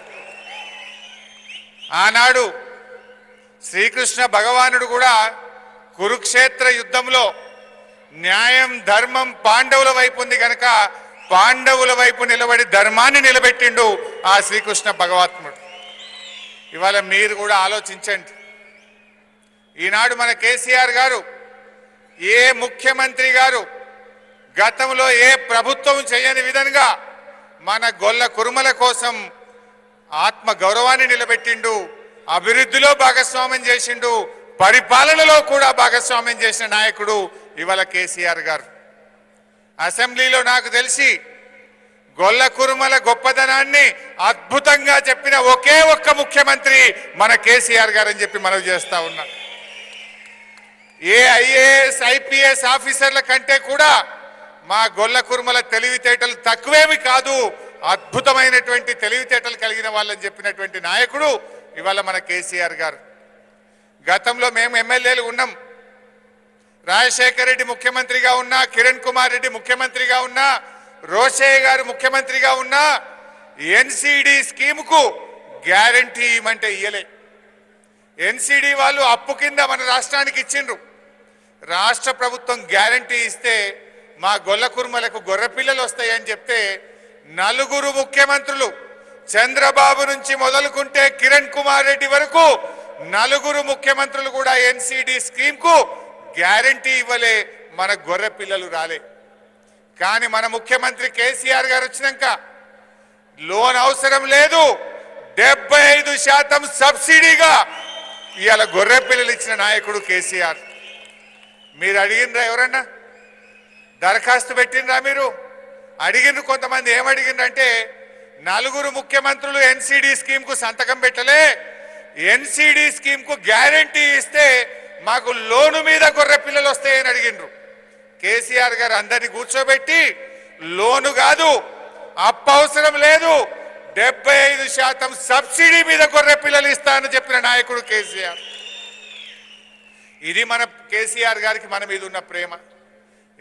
ఆనాడు శ్రీకృష్ణ భగవానుడు కూడా కురుక్షేత్ర యుద్ధంలో న్యాయం ధర్మం పాండవుల వైపు ఉంది కనుక పాండవుల వైపు నిలబడి ధర్మాన్ని నిలబెట్టిండు ఆ శ్రీకృష్ణ భగవాత్ముడు ఇవాళ మీరు కూడా ఆలోచించండి ఈనాడు మన కేసీఆర్ గారు ఏ ముఖ్యమంత్రి గారు గతంలో ఏ ప్రభుత్వం చేయని విధంగా మన గొల్ల కురుమల కోసం ఆత్మ గౌరవాన్ని నిలబెట్టిండు అభివృద్ధిలో భాగస్వామ్యం చేసిండు పరిపాలనలో కూడా భాగస్వామ్యం చేసిన నాయకుడు ఇవాళ కేసీఆర్ గారు అసెంబ్లీలో నాకు తెలిసి గొల్ల కురుమల గొప్పదనాన్ని అద్భుతంగా చెప్పిన ఒకే ఒక్క ముఖ్యమంత్రి మన కేసీఆర్ గారు అని చెప్పి మనవి చేస్తా ఉన్నా ఏ ఐఏఎస్ ఐపీఎస్ ఆఫీసర్ల కంటే కూడా మా గొల్ల కురుమల తెలివితేటలు తక్కువేమి కాదు అద్భుతమైనటువంటి తెలివితేటలు కలిగిన వాళ్ళని చెప్పినటువంటి నాయకుడు ఇవాళ మన కేసీఆర్ గారు గతంలో మేము ఎమ్మెల్యేలు ఉన్నాం రాజశేఖర రెడ్డి ముఖ్యమంత్రిగా ఉన్నా కిరణ్ కుమార్ రెడ్డి ముఖ్యమంత్రిగా ఉన్నా రోషయ్య గారు ముఖ్యమంత్రిగా ఉన్నా ఎన్సిడి స్కీముకు గ్యారంటీ ఇవ్వమంటే ఇయ్యలే ఎన్సిడి వాళ్ళు అప్పు కింద మన రాష్ట్రానికి ఇచ్చిండ్రు రాష్ట్ర ప్రభుత్వం గ్యారంటీ ఇస్తే మా గొల్ల కుర్మలకు గొర్రె పిల్లలు వస్తాయని చెప్తే నలుగురు ముఖ్యమంత్రులు చంద్రబాబు నుంచి మొదలుకుంటే కిరణ్ కుమార్ రెడ్డి వరకు నలుగురు ముఖ్యమంత్రులు కూడా ఎన్సిడి స్కీమ్ కు గ్యారంటీ ఇవ్వలే మన గొర్రె పిల్లలు రాలే కానీ మన ముఖ్యమంత్రి కేసీఆర్ గారు వచ్చినాక లోన్ అవసరం లేదు డెబ్బై ఐదు శాతం సబ్సిడీగా ఇవాళ గొర్రె పిల్లలు ఇచ్చిన నాయకుడు కేసీఆర్ మీరు అడిగినరా ఎవరన్నా దరఖాస్తు పెట్టినరా మీరు అడిగిన కొంతమంది ఏమడిగినరంటే నలుగురు ముఖ్యమంత్రులు ఎన్సిడి స్కీమ్ కు సంతకం పెట్టలే ఎన్సిడి స్కీమ్ కు గ్యారంటీ ఇస్తే మాకు లోను మీద గొర్రె పిల్లలు వస్తాయని అడిగినరు కేసీఆర్ గారు అందరిని కూర్చోబెట్టి లోను కాదు అప్పు అవసరం లేదు డెబ్బై ఐదు శాతం సబ్సిడీ మీద గొర్రె పిల్లలు ఇస్తానని చెప్పిన నాయకుడు కేసీఆర్ ఇది మన కేసీఆర్ గారికి మన మీద ఉన్న ప్రేమ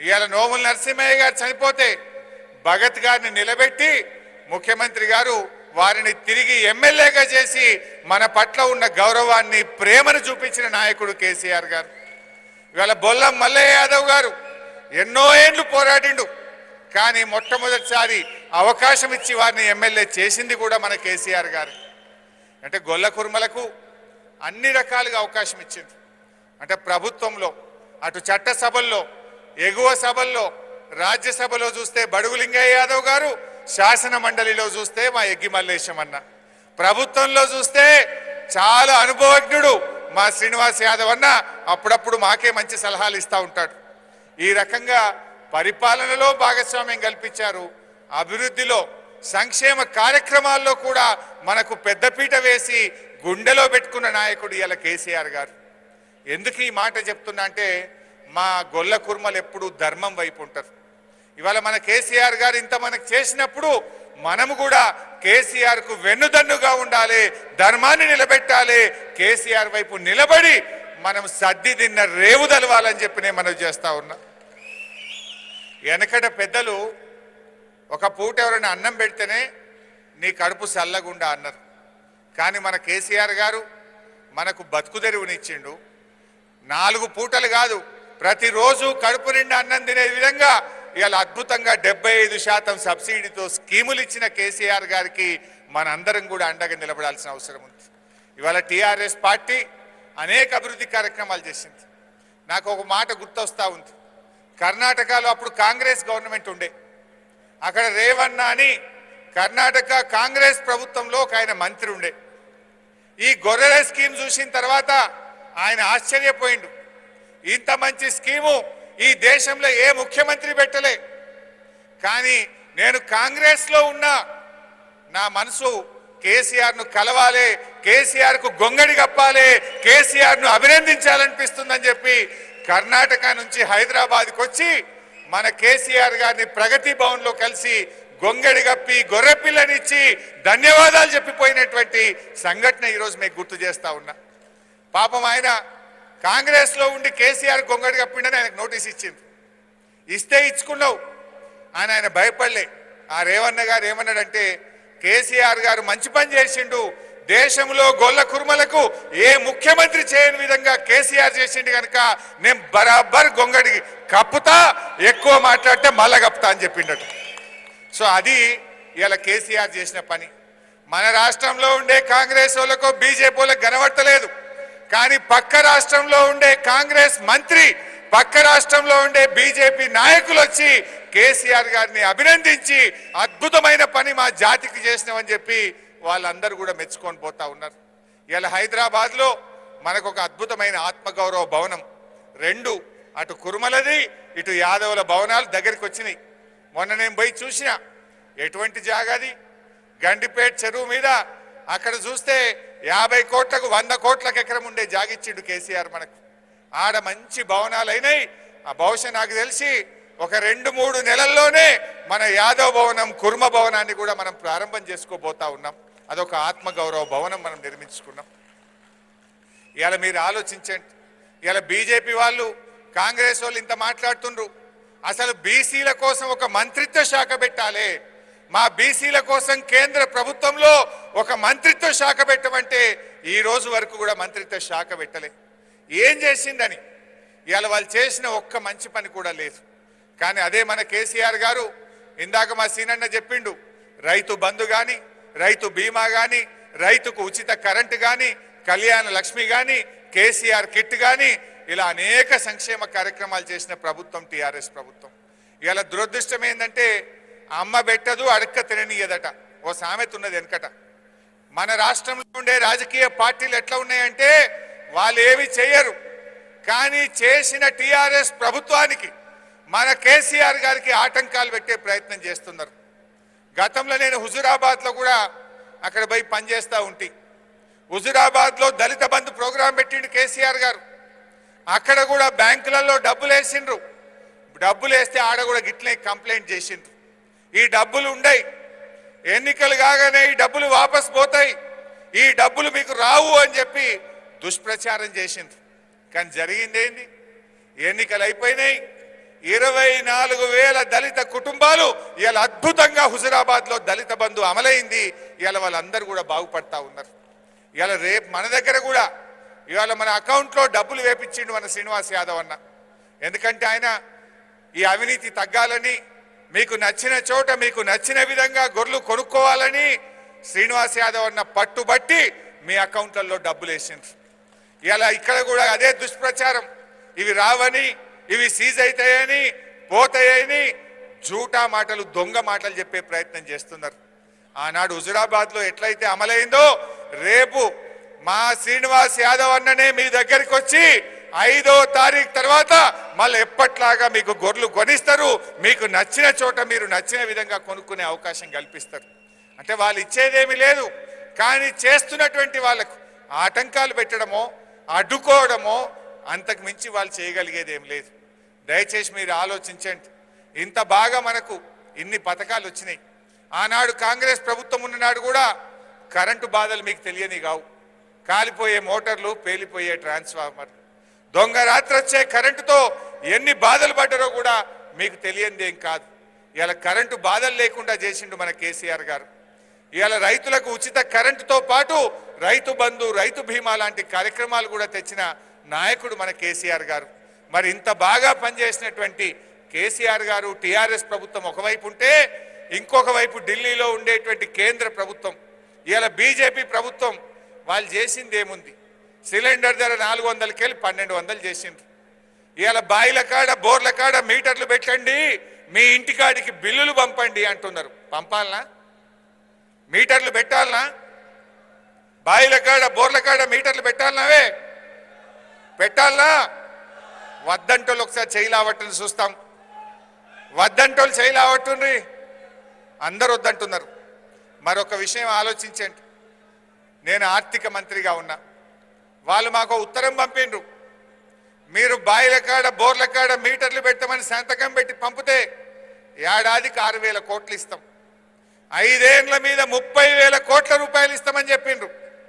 ఇవాళ నోముల నరసింహయ్య గారు చనిపోతే భగత్ గారిని నిలబెట్టి ముఖ్యమంత్రి గారు వారిని తిరిగి ఎమ్మెల్యేగా చేసి మన పట్ల ఉన్న గౌరవాన్ని ప్రేమను చూపించిన నాయకుడు కేసీఆర్ గారు ఇవాళ బొల్లం మల్లయ్య యాదవ్ గారు ఎన్నో ఏండ్లు పోరాడిండు కానీ మొట్టమొదటిసారి అవకాశం ఇచ్చి వారిని ఎమ్మెల్యే చేసింది కూడా మన కేసీఆర్ గారు అంటే గొల్ల కుర్మలకు అన్ని రకాలుగా అవకాశం ఇచ్చింది అంటే ప్రభుత్వంలో అటు చట్టసభల్లో ఎగువ సభల్లో రాజ్యసభలో చూస్తే బడుగు లింగయ్య యాదవ్ గారు శాసన మండలిలో చూస్తే మా ఎగ్గి మల్లేశం అన్న ప్రభుత్వంలో చూస్తే చాలా అనుభవజ్ఞుడు మా శ్రీనివాస్ యాదవ్ అన్న అప్పుడప్పుడు మాకే మంచి సలహాలు ఇస్తూ ఉంటాడు ఈ రకంగా పరిపాలనలో భాగస్వామ్యం కల్పించారు అభివృద్ధిలో సంక్షేమ కార్యక్రమాల్లో కూడా మనకు పెద్దపీట వేసి గుండెలో పెట్టుకున్న నాయకుడు ఇలా కేసీఆర్ గారు ఎందుకు ఈ మాట చెప్తున్నా అంటే మా గొల్ల కుర్మలు ఎప్పుడు ధర్మం వైపు ఉంటారు ఇవాళ మన కేసీఆర్ గారు ఇంత మనకు చేసినప్పుడు మనము కూడా కేసీఆర్ కు వెన్నుదన్నుగా ఉండాలి ధర్మాన్ని నిలబెట్టాలి కేసీఆర్ వైపు నిలబడి మనం సర్ది తిన్న రేవు తలవాలని చెప్పి నేను మనం చేస్తా ఉన్నా వెనకట పెద్దలు ఒక పూట ఎవరైనా అన్నం పెడితేనే నీ కడుపు చల్లగుండా అన్నారు కానీ మన కేసీఆర్ గారు మనకు బతుకు తెరువునిచ్చిండు నాలుగు పూటలు కాదు ప్రతిరోజు కడుపు నిండా అన్నం తినే విధంగా ఇవాళ అద్భుతంగా డెబ్బై ఐదు శాతం సబ్సిడీతో స్కీములు ఇచ్చిన కేసీఆర్ గారికి మనందరం కూడా అండగా నిలబడాల్సిన అవసరం ఉంది ఇవాళ టీఆర్ఎస్ పార్టీ అనేక అభివృద్ధి కార్యక్రమాలు చేసింది నాకు ఒక మాట గుర్తొస్తా ఉంది కర్ణాటకలో అప్పుడు కాంగ్రెస్ గవర్నమెంట్ ఉండే అక్కడ రేవన్న అని కర్ణాటక కాంగ్రెస్ ప్రభుత్వంలో ఒక ఆయన మంత్రి ఉండే ఈ గొర్రెల స్కీమ్ చూసిన తర్వాత ఆయన ఆశ్చర్యపోయిండు ఇంత మంచి స్కీము ఈ దేశంలో ఏ ముఖ్యమంత్రి పెట్టలే కానీ నేను కాంగ్రెస్ లో ఉన్నా నా మనసు కేసీఆర్ ను కలవాలి కేసీఆర్ కు గొంగడి కప్పాలి కేసీఆర్ ను అభినందించాలనిపిస్తుందని చెప్పి కర్ణాటక నుంచి హైదరాబాద్కి వచ్చి మన కేసీఆర్ గారిని ప్రగతి భవన్ లో కలిసి గొంగడి కప్పి గొర్రె పిల్లనిచ్చి ధన్యవాదాలు చెప్పిపోయినటువంటి సంఘటన ఈరోజు మీకు గుర్తు చేస్తా ఉన్నా పాపం ఆయన కాంగ్రెస్ లో ఉండి కేసీఆర్ గొంగడి కప్పిండని ఆయనకు నోటీస్ ఇచ్చింది ఇస్తే ఇచ్చుకున్నావు అని ఆయన భయపడలే ఆ రేవన్న గారు ఏమన్నాడంటే కేసీఆర్ గారు మంచి పని చేసిండు దేశంలో గొల్ల కుర్మలకు ఏ ముఖ్యమంత్రి చేయని విధంగా కేసీఆర్ చేసిండు కనుక నేను బరాబర్ గొంగడి కప్పుతా ఎక్కువ మాట్లాడితే మళ్ళా కప్పుతా అని చెప్పిండట సో అది ఇలా కేసీఆర్ చేసిన పని మన రాష్ట్రంలో ఉండే కాంగ్రెస్ వాళ్ళకు బీజేపీ వాళ్ళకు కనబడతలేదు కానీ పక్క రాష్ట్రంలో ఉండే కాంగ్రెస్ మంత్రి పక్క రాష్ట్రంలో ఉండే బీజేపీ నాయకులు వచ్చి కేసీఆర్ గారిని అభినందించి అద్భుతమైన పని మా జాతికి చేసినామని చెప్పి వాళ్ళందరూ కూడా మెచ్చుకొని పోతా ఉన్నారు ఇలా హైదరాబాద్ లో మనకు ఒక అద్భుతమైన ఆత్మగౌరవ భవనం రెండు అటు కురుమలది ఇటు యాదవుల భవనాలు దగ్గరికి వచ్చినాయి మొన్న నేను పోయి చూసిన ఎటువంటి జాగాది గండిపేట చెరువు మీద అక్కడ చూస్తే యాభై కోట్లకు వంద కోట్లకు ఎకరం ఉండే జాగిచ్చిండు కేసీఆర్ మనకు ఆడ మంచి భవనాలు అయినాయి ఆ బహుశా నాకు తెలిసి ఒక రెండు మూడు నెలల్లోనే మన యాదవ్ భవనం కుర్మ భవనాన్ని కూడా మనం ప్రారంభం చేసుకోబోతా ఉన్నాం అదొక ఆత్మగౌరవ భవనం మనం నిర్మించుకున్నాం ఇవాళ మీరు ఆలోచించండి ఇవాళ బీజేపీ వాళ్ళు కాంగ్రెస్ వాళ్ళు ఇంత మాట్లాడుతుండ్రు అసలు బీసీల కోసం ఒక మంత్రిత్వ శాఖ పెట్టాలి మా బీసీల కోసం కేంద్ర ప్రభుత్వంలో ఒక మంత్రిత్వ శాఖ పెట్టమంటే ఈ రోజు వరకు కూడా మంత్రిత్వ శాఖ పెట్టలే ఏం చేసిందని ఇవాళ వాళ్ళు చేసిన ఒక్క మంచి పని కూడా లేదు కానీ అదే మన కేసీఆర్ గారు ఇందాక మా సీనన్న చెప్పిండు రైతు బంధు గాని రైతు బీమా గాని రైతుకు ఉచిత కరెంటు గాని కళ్యాణ లక్ష్మి గాని కేసీఆర్ కిట్ గాని ఇలా అనేక సంక్షేమ కార్యక్రమాలు చేసిన ప్రభుత్వం టిఆర్ఎస్ ప్రభుత్వం ఇలా దురదృష్టం ఏంటంటే అమ్మ పెట్టదు అడక్క తిననీయదట ఓ సామెత ఉన్నది వెనకట మన రాష్ట్రంలో ఉండే రాజకీయ పార్టీలు ఎట్లా ఉన్నాయంటే వాళ్ళు ఏమి చేయరు కానీ చేసిన టిఆర్ఎస్ ప్రభుత్వానికి మన కేసీఆర్ గారికి ఆటంకాలు పెట్టే ప్రయత్నం చేస్తున్నారు గతంలో నేను హుజురాబాద్ లో కూడా అక్కడ పోయి పనిచేస్తా ఉంటి హుజురాబాద్ లో దళిత బంధు ప్రోగ్రాం పెట్టిండు కేసీఆర్ గారు అక్కడ కూడా బ్యాంకులలో డబ్బులు వేసిండ్రు డబ్బులు వేస్తే ఆడ కూడా గిట్లే కంప్లైంట్ చేసిండ్రు ఈ డబ్బులు ఉండయి ఎన్నికలు కాగానే ఈ డబ్బులు వాపస్ పోతాయి ఈ డబ్బులు మీకు రావు అని చెప్పి దుష్ప్రచారం చేసిండ్రు కానీ జరిగింది ఏంది ఎన్నికలు అయిపోయినాయి ఇరవై నాలుగు వేల దళిత కుటుంబాలు ఇవాళ అద్భుతంగా హుజురాబాద్ లో దళిత బంధు అమలైంది ఇవాళ వాళ్ళందరూ కూడా బాగుపడతా ఉన్నారు ఇవాళ రేపు మన దగ్గర కూడా ఇవాళ మన అకౌంట్లో డబ్బులు వేపించిండు మన శ్రీనివాస్ యాదవ్ అన్న ఎందుకంటే ఆయన ఈ అవినీతి తగ్గాలని మీకు నచ్చిన చోట మీకు నచ్చిన విధంగా గొర్రెలు కొనుక్కోవాలని శ్రీనివాస్ యాదవ్ అన్న పట్టుబట్టి మీ అకౌంట్లలో డబ్బులు వేసిండ్రు ఇలా ఇక్కడ కూడా అదే దుష్ప్రచారం ఇవి రావని ఇవి సీజ్ అవుతాయని పోతాయని జూటా మాటలు దొంగ మాటలు చెప్పే ప్రయత్నం చేస్తున్నారు ఆనాడు హుజురాబాద్ లో ఎట్లయితే అమలైందో రేపు మా శ్రీనివాస్ యాదవ్ అన్ననే మీ దగ్గరికి వచ్చి ఐదో తారీఖు తర్వాత మళ్ళీ ఎప్పట్లాగా మీకు గొర్రెలు కొనిస్తారు మీకు నచ్చిన చోట మీరు నచ్చిన విధంగా కొనుక్కునే అవకాశం కల్పిస్తారు అంటే వాళ్ళు ఇచ్చేదేమీ లేదు కానీ చేస్తున్నటువంటి వాళ్ళకు ఆటంకాలు పెట్టడమో అడ్డుకోవడమో అంతకు మించి వాళ్ళు చేయగలిగేది ఏం లేదు దయచేసి మీరు ఆలోచించండి ఇంత బాగా మనకు ఇన్ని పథకాలు వచ్చినాయి ఆనాడు కాంగ్రెస్ ప్రభుత్వం ఉన్ననాడు కూడా కరెంటు బాధలు మీకు తెలియని కావు కాలిపోయే మోటార్లు పేలిపోయే ట్రాన్స్ఫార్మర్ దొంగ రాత్రి వచ్చే కరెంటుతో ఎన్ని బాధలు పడ్డారో కూడా మీకు తెలియంది ఏం కాదు ఇలా కరెంటు బాధలు లేకుండా చేసిండు మన కేసీఆర్ గారు ఇవాళ రైతులకు ఉచిత కరెంటుతో పాటు రైతు బంధు రైతు బీమా లాంటి కార్యక్రమాలు కూడా తెచ్చిన నాయకుడు మన కేసీఆర్ గారు మరి ఇంత బాగా పనిచేసినటువంటి కేసీఆర్ గారు టిఆర్ఎస్ ప్రభుత్వం ఒకవైపు ఉంటే ఇంకొక వైపు ఢిల్లీలో ఉండేటువంటి కేంద్ర ప్రభుత్వం ఇవాళ బీజేపీ ప్రభుత్వం వాళ్ళు చేసింది ఏముంది సిలిండర్ ధర నాలుగు వందలకెళ్ళి పన్నెండు వందలు చేసిండ్రు ఇవాళ బాయిల కాడ బోర్ల కాడ మీటర్లు పెట్టండి మీ ఇంటికాడికి బిల్లులు పంపండి అంటున్నారు పంపాలనా మీటర్లు పెట్టాలనా బాయిల కాడ బోర్ల కాడ మీటర్లు పెట్టాలనావే పెట్టాలనా వద్దంటోళ్ళు ఒకసారి చేయి లావట్టుని చూస్తాం వద్దంటోళ్ళు చేయి లావట్టుండ్రి అందరు వద్దంటున్నారు మరొక విషయం ఆలోచించండి నేను ఆర్థిక మంత్రిగా ఉన్నా వాళ్ళు మాకు ఉత్తరం పంపిండ్రు మీరు బాయిల కాడ బోర్ల కాడ మీటర్లు పెట్టమని సంతకం పెట్టి పంపితే ఏడాదికి ఆరు వేల కోట్లు ఇస్తాం ఐదేండ్ల మీద ముప్పై వేల కోట్ల రూపాయలు ఇస్తామని చెప్పిండ్రు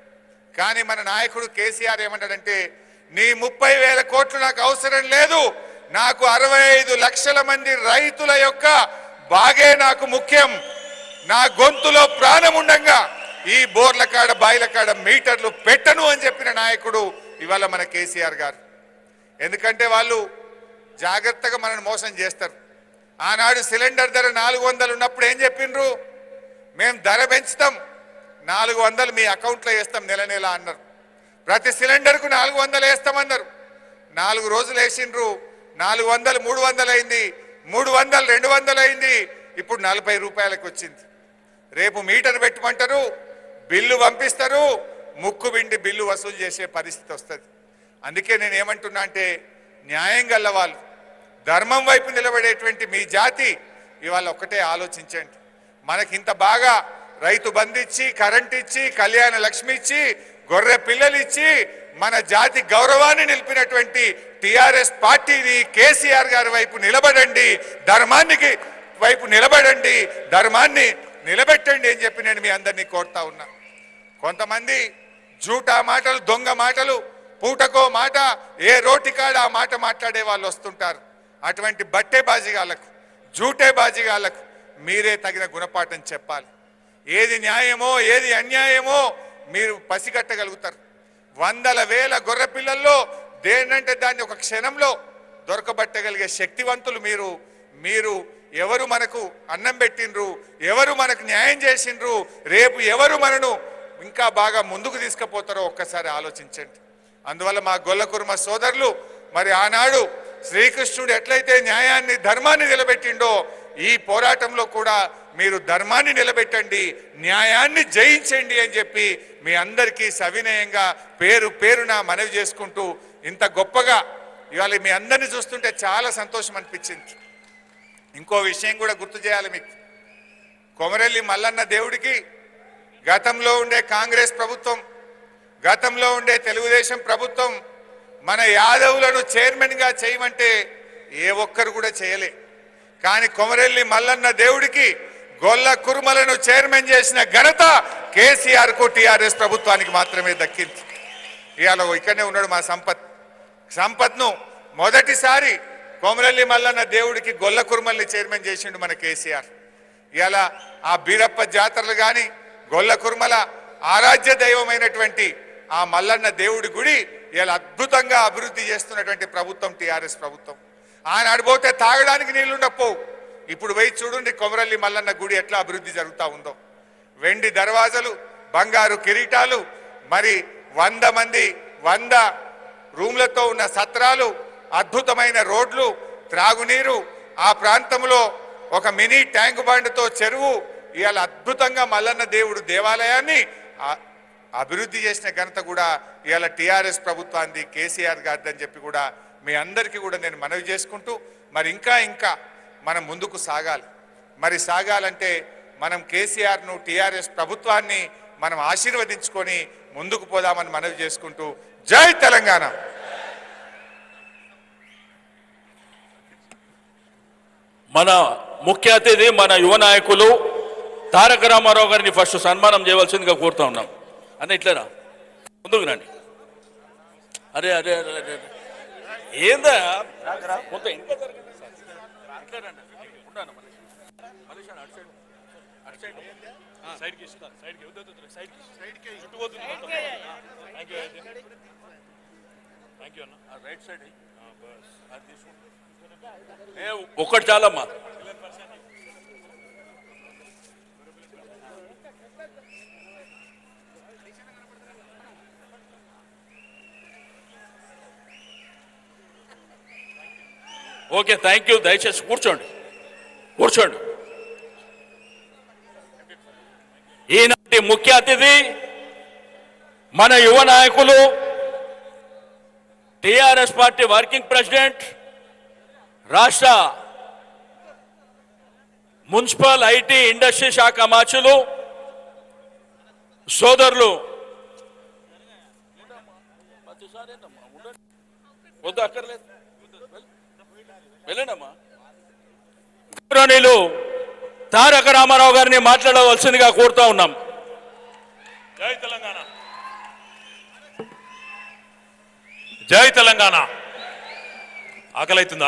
కానీ మన నాయకుడు కేసీఆర్ ఏమంటాడంటే నీ ముప్పై వేల కోట్లు నాకు అవసరం లేదు నాకు అరవై ఐదు లక్షల మంది రైతుల యొక్క బాగే నాకు ముఖ్యం నా గొంతులో ప్రాణం ఉండంగా ఈ బోర్ల కాడ బాయిల కాడ మీటర్లు పెట్టను అని చెప్పిన నాయకుడు ఇవాళ మన కేసీఆర్ గారు ఎందుకంటే వాళ్ళు జాగ్రత్తగా మనల్ని మోసం చేస్తారు ఆనాడు సిలిండర్ ధర నాలుగు వందలు ఉన్నప్పుడు ఏం చెప్పిండ్రు మేము ధర పెంచుతాం నాలుగు వందలు మీ అకౌంట్లో వేస్తాం నెల నెల అన్నారు ప్రతి సిలిండర్కు నాలుగు వందలు వేస్తామన్నారు నాలుగు రోజులు వేసిండ్రు నాలుగు వందలు మూడు వందలు అయింది మూడు వందలు రెండు వందలు అయింది ఇప్పుడు నలభై రూపాయలకు వచ్చింది రేపు మీటర్ పెట్టమంటారు బిల్లు పంపిస్తారు ముక్కు బిండి బిల్లు వసూలు చేసే పరిస్థితి వస్తుంది అందుకే నేను ఏమంటున్నా అంటే న్యాయం గల్ల వాళ్ళు ధర్మం వైపు నిలబడేటువంటి మీ జాతి ఇవాళ ఒక్కటే ఆలోచించండి మనకి ఇంత బాగా రైతు బంధించి కరెంట్ ఇచ్చి కళ్యాణ లక్ష్మి ఇచ్చి గొర్రె పిల్లలు ఇచ్చి మన జాతి గౌరవాన్ని నిలిపినటువంటి టిఆర్ఎస్ పార్టీని కేసీఆర్ గారి వైపు నిలబడండి ధర్మానికి వైపు నిలబడండి ధర్మాన్ని నిలబెట్టండి అని చెప్పి నేను మీ అందరినీ కోరుతా ఉన్నా కొంతమంది జూటా మాటలు దొంగ మాటలు పూటకో మాట ఏ రోటికాడ ఆ మాట మాట్లాడే వాళ్ళు వస్తుంటారు అటువంటి బట్టే బాజిగాళ్ళకు జూటే బాజిగాళ్ళకు మీరే తగిన గుణపాఠం చెప్పాలి ఏది న్యాయమో ఏది అన్యాయమో మీరు పసిగట్టగలుగుతారు వందల వేల గొర్రె పిల్లల్లో దేనంటే దాన్ని ఒక క్షణంలో దొరకబట్టగలిగే శక్తివంతులు మీరు మీరు ఎవరు మనకు అన్నం పెట్టిండ్రు ఎవరు మనకు న్యాయం చేసిండ్రు రేపు ఎవరు మనను ఇంకా బాగా ముందుకు తీసుకుపోతారో ఒక్కసారి ఆలోచించండి అందువల్ల మా గొల్లకుర్మ సోదరులు మరి ఆనాడు శ్రీకృష్ణుడు ఎట్లయితే న్యాయాన్ని ధర్మాన్ని నిలబెట్టిండో ఈ పోరాటంలో కూడా మీరు ధర్మాన్ని నిలబెట్టండి న్యాయాన్ని జయించండి అని చెప్పి మీ అందరికీ సవినయంగా పేరు పేరున మనవి చేసుకుంటూ ఇంత గొప్పగా ఇవాళ మీ అందరిని చూస్తుంటే చాలా సంతోషం అనిపించింది ఇంకో విషయం కూడా గుర్తు చేయాలి మీకు కొమరెల్లి మల్లన్న దేవుడికి గతంలో ఉండే కాంగ్రెస్ ప్రభుత్వం గతంలో ఉండే తెలుగుదేశం ప్రభుత్వం మన యాదవులను చైర్మన్గా చేయమంటే ఏ ఒక్కరు కూడా చేయలే కానీ కొమరెల్లి మల్లన్న దేవుడికి గొల్ల కురుమలను చైర్మన్ చేసిన ఘనత కేసీఆర్ కు టిఆర్ఎస్ ప్రభుత్వానికి మాత్రమే దక్కింది ఇవాళ ఇక్కడనే ఉన్నాడు మా సంపత్ సంపత్ను మొదటిసారి కొమరల్లి మల్లన్న దేవుడికి గొల్ల కుర్మల్ని చైర్మన్ చేసిండు మన కేసీఆర్ ఇలా ఆ బీరప్ప జాతరలు కానీ గొల్ల కుర్మల ఆరాధ్య దైవమైనటువంటి ఆ మల్లన్న దేవుడి గుడి ఇలా అద్భుతంగా అభివృద్ధి చేస్తున్నటువంటి ప్రభుత్వం టిఆర్ఎస్ ప్రభుత్వం ఆనాడు పోతే తాగడానికి నీళ్లుండపోవు ఇప్పుడు పోయి చూడండి కొమరల్లి మల్లన్న గుడి ఎట్లా అభివృద్ధి జరుగుతూ ఉందో వెండి దర్వాజలు బంగారు కిరీటాలు మరి వంద మంది వంద రూమ్లతో ఉన్న సత్రాలు అద్భుతమైన రోడ్లు త్రాగునీరు ఆ ప్రాంతంలో ఒక మినీ ట్యాంక్ బండ్తో చెరువు ఇవాళ అద్భుతంగా మల్లన్న దేవుడు దేవాలయాన్ని ఆ- అభివృద్ధి చేసిన ఘనత కూడా ఇవాళ టిఆర్ఎస్ ప్రభుత్వాన్ని కేసీఆర్ గారిది అని చెప్పి కూడా మీ అందరికీ కూడా నేను మనవి చేసుకుంటూ మరి ఇంకా ఇంకా మనం ముందుకు సాగాలి మరి సాగాలంటే మనం కేసీఆర్ను టిఆర్ఎస్ ప్రభుత్వాన్ని మనం ఆశీర్వదించుకొని ముందుకు పోదామని మనవి చేసుకుంటూ జై తెలంగాణ మన ముఖ్య అతిథి మన యువ నాయకులు తారక రామారావు గారిని ఫస్ట్ సన్మానం చేయవలసిందిగా కోరుతా ఉన్నాం అన్న ఇట్లరా ముందుకు రండి అరే అరే అరే అరే అరే. ఏందా కొంత ఇంకా జరగండి. ఇట్లా రండి. ఉండండి మనిషి. మనిషి అటు సైడ్. అటు సైడ్. ఆ, సైడ్కి ఇస్తా. సైడ్కి. వద్దు, వద్దు, వద్దు. సైడ్కి. చుట్టూ పోతుంది మొత్తం. థ్యాంక్ యూ అయితే. థ్యాంక్ యూ అన్న ఆ, రైట్ సైడ్ అయ్యి. ఆ, బస్. అది తీసుకుంటా. ఏ, ఒక్కటి చాలమ్మా ఓకే థ్యాంక్ యూ దయచేసి కూర్చోండి కూర్చోండి ఈనాటి ముఖ్య అతిథి మన యువ నాయకులు టిఆర్ఎస్ పార్టీ వర్కింగ్ ప్రెసిడెంట్ రాష్ట్ర మున్సిపల్ ఐటీ ఇండస్ట్రీ శాఖ మార్చులు సోదరులు వద్దు అక్కర్లేదు వెళ్ళండమ్మా గౌరవనీయులు తారక రామారావు గారిని మాట్లాడవలసిందిగా కోరుతా ఉన్నాం జై తెలంగాణ జై తెలంగాణ ఆకలి అవుతుందా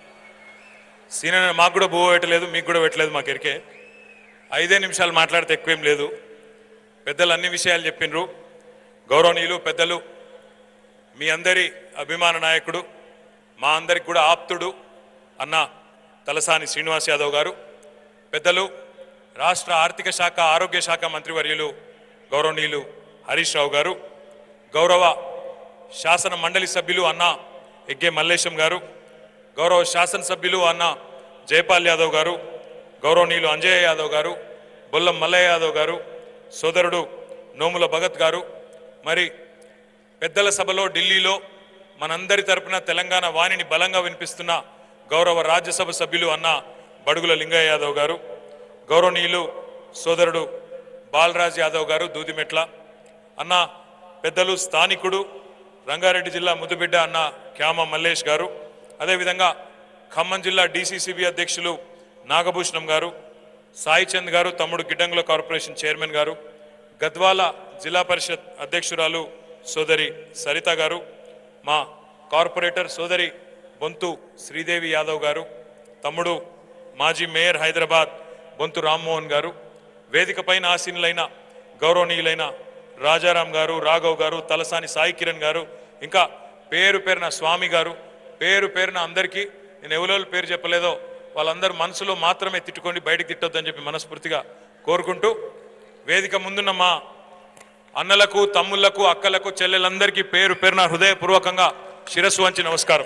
సీనియర్ మాకు కూడా బువ్వ పెట్టలేదు మీకు కూడా పెట్టలేదు మాకు ఎరికే ఐదే నిమిషాలు మాట్లాడితే ఎక్కువేం లేదు పెద్దలు అన్ని విషయాలు చెప్పిండ్రు గౌరవనీయులు పెద్దలు మీ అందరి అభిమాన నాయకుడు మా అందరికి కూడా ఆప్తుడు అన్న తలసాని శ్రీనివాస్ యాదవ్ గారు పెద్దలు రాష్ట్ర ఆర్థిక శాఖ ఆరోగ్య శాఖ మంత్రివర్యులు గౌరవనీయులు హరీష్ రావు గారు గౌరవ శాసన మండలి సభ్యులు అన్న ఎగ్గే మల్లేశం గారు గౌరవ శాసనసభ్యులు అన్న జయపాల్ యాదవ్ గారు గౌరవనీయులు అంజయ్య యాదవ్ గారు బొల్లం మల్లయ్య యాదవ్ గారు సోదరుడు నోముల భగత్ గారు మరి పెద్దల సభలో ఢిల్లీలో మనందరి తరపున తెలంగాణ వాణిని బలంగా వినిపిస్తున్న గౌరవ రాజ్యసభ సభ్యులు అన్న బడుగుల లింగయ్య యాదవ్ గారు గౌరవనీయులు సోదరుడు బాలరాజ్ యాదవ్ గారు దూదిమెట్ల అన్న పెద్దలు స్థానికుడు రంగారెడ్డి జిల్లా ముద్దుబిడ్డ అన్న క్యామ మల్లేష్ గారు అదేవిధంగా ఖమ్మం జిల్లా డీసీసీబీ అధ్యక్షులు నాగభూషణం గారు సాయి చంద్ గారు తమ్ముడు గిడ్డంగుల కార్పొరేషన్ చైర్మన్ గారు గద్వాల జిల్లా పరిషత్ అధ్యక్షురాలు సోదరి సరిత గారు మా కార్పొరేటర్ సోదరి బొంతు శ్రీదేవి యాదవ్ గారు తమ్ముడు మాజీ మేయర్ హైదరాబాద్ బొంతు రామ్మోహన్ గారు వేదిక పైన ఆసీనులైన గౌరవనీయులైన రాజారాం గారు రాఘవ్ గారు తలసాని సాయి కిరణ్ గారు ఇంకా పేరు పేరున స్వామి గారు పేరు పేరున అందరికీ నేను ఎవరెవరి పేరు చెప్పలేదో వాళ్ళందరూ మనసులో మాత్రమే తిట్టుకొని బయటకు తిట్టొద్దని చెప్పి మనస్ఫూర్తిగా కోరుకుంటూ వేదిక ముందున్న మా అన్నలకు తమ్ముళ్లకు అక్కలకు చెల్లెలందరికీ పేరు పేరున హృదయపూర్వకంగా శిరస్సు వంచి నమస్కారం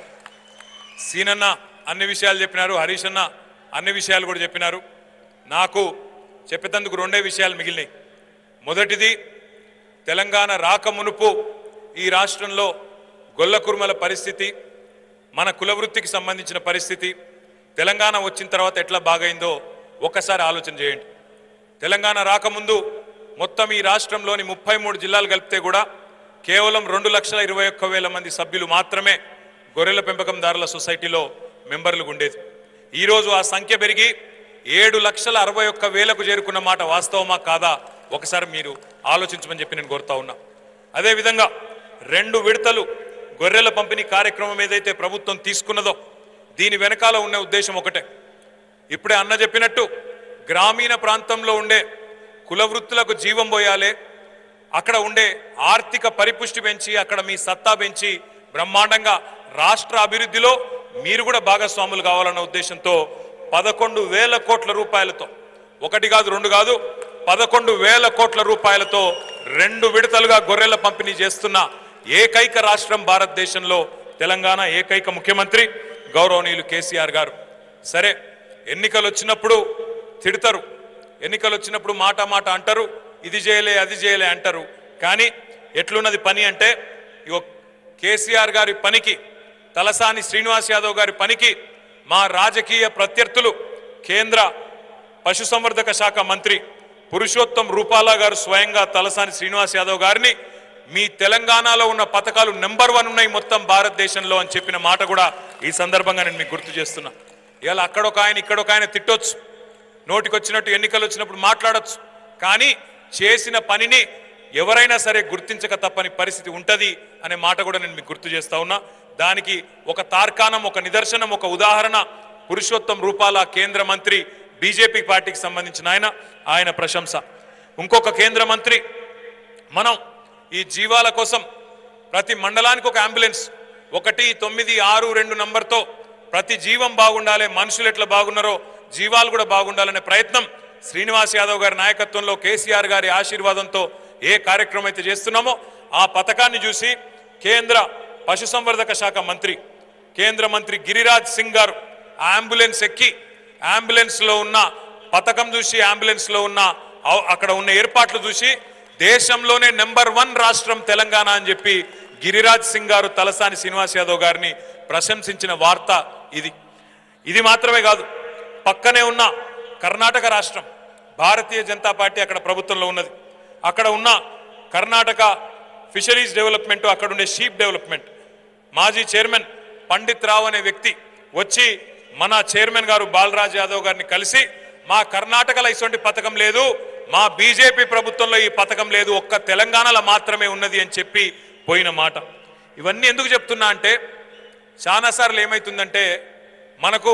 సీనన్న అన్ని విషయాలు చెప్పినారు హరీష్ అన్న అన్ని విషయాలు కూడా చెప్పినారు నాకు చెప్పేందుకు రెండే విషయాలు మిగిలినాయి మొదటిది తెలంగాణ రాకమునుపు ఈ రాష్ట్రంలో గొల్ల కుర్మల పరిస్థితి మన కులవృత్తికి సంబంధించిన పరిస్థితి తెలంగాణ వచ్చిన తర్వాత ఎట్లా బాగైందో ఒక్కసారి ఆలోచన చేయండి తెలంగాణ రాకముందు మొత్తం ఈ రాష్ట్రంలోని ముప్పై మూడు జిల్లాలు కలిపితే కూడా కేవలం రెండు లక్షల ఇరవై ఒక్క వేల మంది సభ్యులు మాత్రమే గొర్రెల పెంపకందారుల సొసైటీలో మెంబర్లు ఉండేది ఈరోజు ఆ సంఖ్య పెరిగి ఏడు లక్షల అరవై ఒక్క వేలకు చేరుకున్న మాట వాస్తవమా కాదా ఒకసారి మీరు ఆలోచించమని చెప్పి నేను కోరుతా ఉన్నా అదేవిధంగా రెండు విడతలు గొర్రెల పంపిణీ కార్యక్రమం ఏదైతే ప్రభుత్వం తీసుకున్నదో దీని వెనకాల ఉన్న ఉద్దేశం ఒకటే ఇప్పుడే అన్న చెప్పినట్టు గ్రామీణ ప్రాంతంలో ఉండే కుల వృత్తులకు జీవం పోయాలి అక్కడ ఉండే ఆర్థిక పరిపుష్టి పెంచి అక్కడ మీ సత్తా పెంచి బ్రహ్మాండంగా రాష్ట్ర అభివృద్ధిలో మీరు కూడా భాగస్వాములు కావాలన్న ఉద్దేశంతో పదకొండు వేల కోట్ల రూపాయలతో ఒకటి కాదు రెండు కాదు పదకొండు వేల కోట్ల రూపాయలతో రెండు విడతలుగా గొర్రెల పంపిణీ చేస్తున్న ఏకైక రాష్ట్రం భారతదేశంలో తెలంగాణ ఏకైక ముఖ్యమంత్రి గౌరవనీయులు కేసీఆర్ గారు సరే ఎన్నికలు వచ్చినప్పుడు తిడతారు ఎన్నికలు వచ్చినప్పుడు మాట మాట అంటారు ఇది చేయలే అది చేయలే అంటారు కానీ ఎట్లున్నది పని అంటే ఇగో కేసీఆర్ గారి పనికి తలసాని శ్రీనివాస్ యాదవ్ గారి పనికి మా రాజకీయ ప్రత్యర్థులు కేంద్ర పశుసంవర్ధక శాఖ మంత్రి పురుషోత్తం రూపాలా గారు స్వయంగా తలసాని శ్రీనివాస్ యాదవ్ గారిని మీ తెలంగాణలో ఉన్న పథకాలు నెంబర్ వన్ ఉన్నాయి మొత్తం భారతదేశంలో అని చెప్పిన మాట కూడా ఈ సందర్భంగా నేను మీకు గుర్తు చేస్తున్నా ఇలా అక్కడొక ఆయన ఇక్కడొక ఆయన తిట్టొచ్చు నోటికి వచ్చినట్టు ఎన్నికలు వచ్చినప్పుడు మాట్లాడొచ్చు కానీ చేసిన పనిని ఎవరైనా సరే గుర్తించక తప్పని పరిస్థితి ఉంటది అనే మాట కూడా నేను మీకు గుర్తు చేస్తా ఉన్నా దానికి ఒక తార్కాణం ఒక నిదర్శనం ఒక ఉదాహరణ పురుషోత్తం రూపాల కేంద్ర మంత్రి బీజేపీ పార్టీకి సంబంధించిన ఆయన ఆయన ప్రశంస ఇంకొక కేంద్ర మంత్రి మనం ఈ జీవాల కోసం ప్రతి మండలానికి ఒక అంబులెన్స్ ఒకటి తొమ్మిది ఆరు రెండు నంబర్తో ప్రతి జీవం బాగుండాలి మనుషులు ఎట్లా బాగున్నారో జీవాలు కూడా బాగుండాలనే ప్రయత్నం శ్రీనివాస్ యాదవ్ గారి నాయకత్వంలో కేసీఆర్ గారి ఆశీర్వాదంతో ఏ కార్యక్రమం అయితే చేస్తున్నామో ఆ పథకాన్ని చూసి కేంద్ర పశుసంవర్ధక శాఖ మంత్రి కేంద్ర మంత్రి గిరిరాజ్ సింగ్ గారు ఆ అంబులెన్స్ ఎక్కి అంబులెన్స్ లో ఉన్న పథకం చూసి అంబులెన్స్ లో ఉన్న అవ్- అక్కడ ఉన్న ఏర్పాట్లు చూసి దేశంలోనే నెంబర్ వన్ రాష్ట్రం తెలంగాణ అని చెప్పి గిరిరాజ్ సింగ్ గారు తలసాని శ్రీనివాస్ యాదవ్ గారిని ప్రశంసించిన వార్త ఇది ఇది మాత్రమే కాదు పక్కనే ఉన్న కర్ణాటక రాష్ట్రం భారతీయ జనతా పార్టీ అక్కడ ప్రభుత్వంలో ఉన్నది అక్కడ ఉన్న కర్ణాటక ఫిషరీస్ డెవలప్మెంట్ అక్కడ ఉండే షీప్ డెవలప్మెంట్ మాజీ చైర్మన్ పండిత్ రావు అనే వ్యక్తి వచ్చి మన చైర్మన్ గారు బాలరాజ్ యాదవ్ గారిని కలిసి మా కర్ణాటకలో ఇటువంటి పథకం లేదు మా బీజేపీ ప్రభుత్వంలో ఈ పథకం లేదు ఒక్క తెలంగాణలో మాత్రమే ఉన్నది అని చెప్పి పోయిన మాట ఇవన్నీ ఎందుకు చెప్తున్నా అంటే చాలాసార్లు ఏమవుతుందంటే మనకు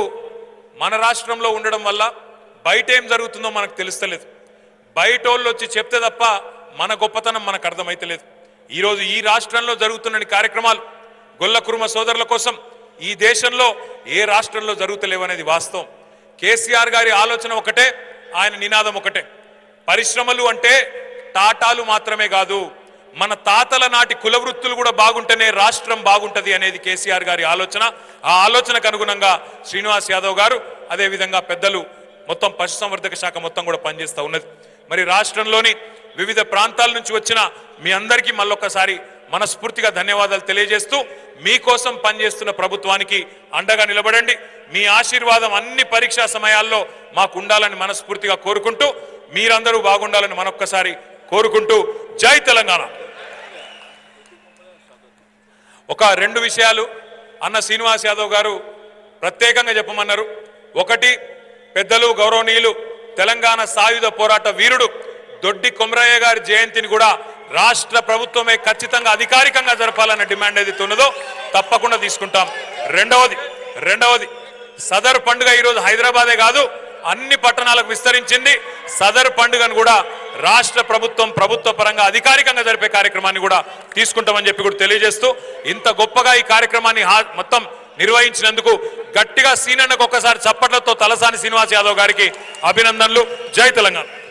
మన రాష్ట్రంలో ఉండడం వల్ల బయట ఏం జరుగుతుందో మనకు తెలుస్తలేదు బయట వాళ్ళు వచ్చి చెప్తే తప్ప మన గొప్పతనం మనకు అర్థమైతలేదు ఈరోజు ఈ రాష్ట్రంలో జరుగుతున్న కార్యక్రమాలు గొల్ల కురుమ సోదరుల కోసం ఈ దేశంలో ఏ రాష్ట్రంలో జరుగుతలేవనేది వాస్తవం కేసీఆర్ గారి ఆలోచన ఒకటే ఆయన నినాదం ఒకటే పరిశ్రమలు అంటే టాటాలు మాత్రమే కాదు మన తాతల నాటి కుల వృత్తులు కూడా బాగుంటేనే రాష్ట్రం బాగుంటది అనేది కేసీఆర్ గారి ఆలోచన ఆ ఆలోచనకు అనుగుణంగా శ్రీనివాస్ యాదవ్ గారు అదేవిధంగా పెద్దలు మొత్తం పశుసంవర్ధక శాఖ మొత్తం కూడా పనిచేస్తూ ఉన్నది మరి రాష్ట్రంలోని వివిధ ప్రాంతాల నుంచి వచ్చిన మీ అందరికీ మళ్ళొక్కసారి మనస్ఫూర్తిగా ధన్యవాదాలు తెలియజేస్తూ మీకోసం పనిచేస్తున్న ప్రభుత్వానికి అండగా నిలబడండి మీ ఆశీర్వాదం అన్ని పరీక్షా సమయాల్లో మాకు ఉండాలని మనస్ఫూర్తిగా కోరుకుంటూ మీరందరూ బాగుండాలని మనొక్కసారి కోరుకుంటూ జై తెలంగాణ ఒక రెండు విషయాలు అన్న శ్రీనివాస్ యాదవ్ గారు ప్రత్యేకంగా చెప్పమన్నారు ఒకటి పెద్దలు గౌరవనీయులు తెలంగాణ సాయుధ పోరాట వీరుడు దొడ్డి కొమరయ్య గారి జయంతిని కూడా రాష్ట్ర ప్రభుత్వమే ఖచ్చితంగా అధికారికంగా జరపాలన్న డిమాండ్ ఏదైతే ఉన్నదో తప్పకుండా తీసుకుంటాం రెండవది రెండవది సదర్ పండుగ ఈరోజు హైదరాబాదే కాదు అన్ని పట్టణాలకు విస్తరించింది సదర్ పండుగను కూడా రాష్ట్ర ప్రభుత్వం ప్రభుత్వ పరంగా అధికారికంగా జరిపే కార్యక్రమాన్ని కూడా తీసుకుంటామని చెప్పి కూడా తెలియజేస్తూ ఇంత గొప్పగా ఈ కార్యక్రమాన్ని హా- మొత్తం నిర్వహించినందుకు గట్టిగా సీనన్నకు ఒక్కసారి చప్పట్లతో తలసాని శ్రీనివాస్ యాదవ్ గారికి అభినందనలు జై తెలంగాణ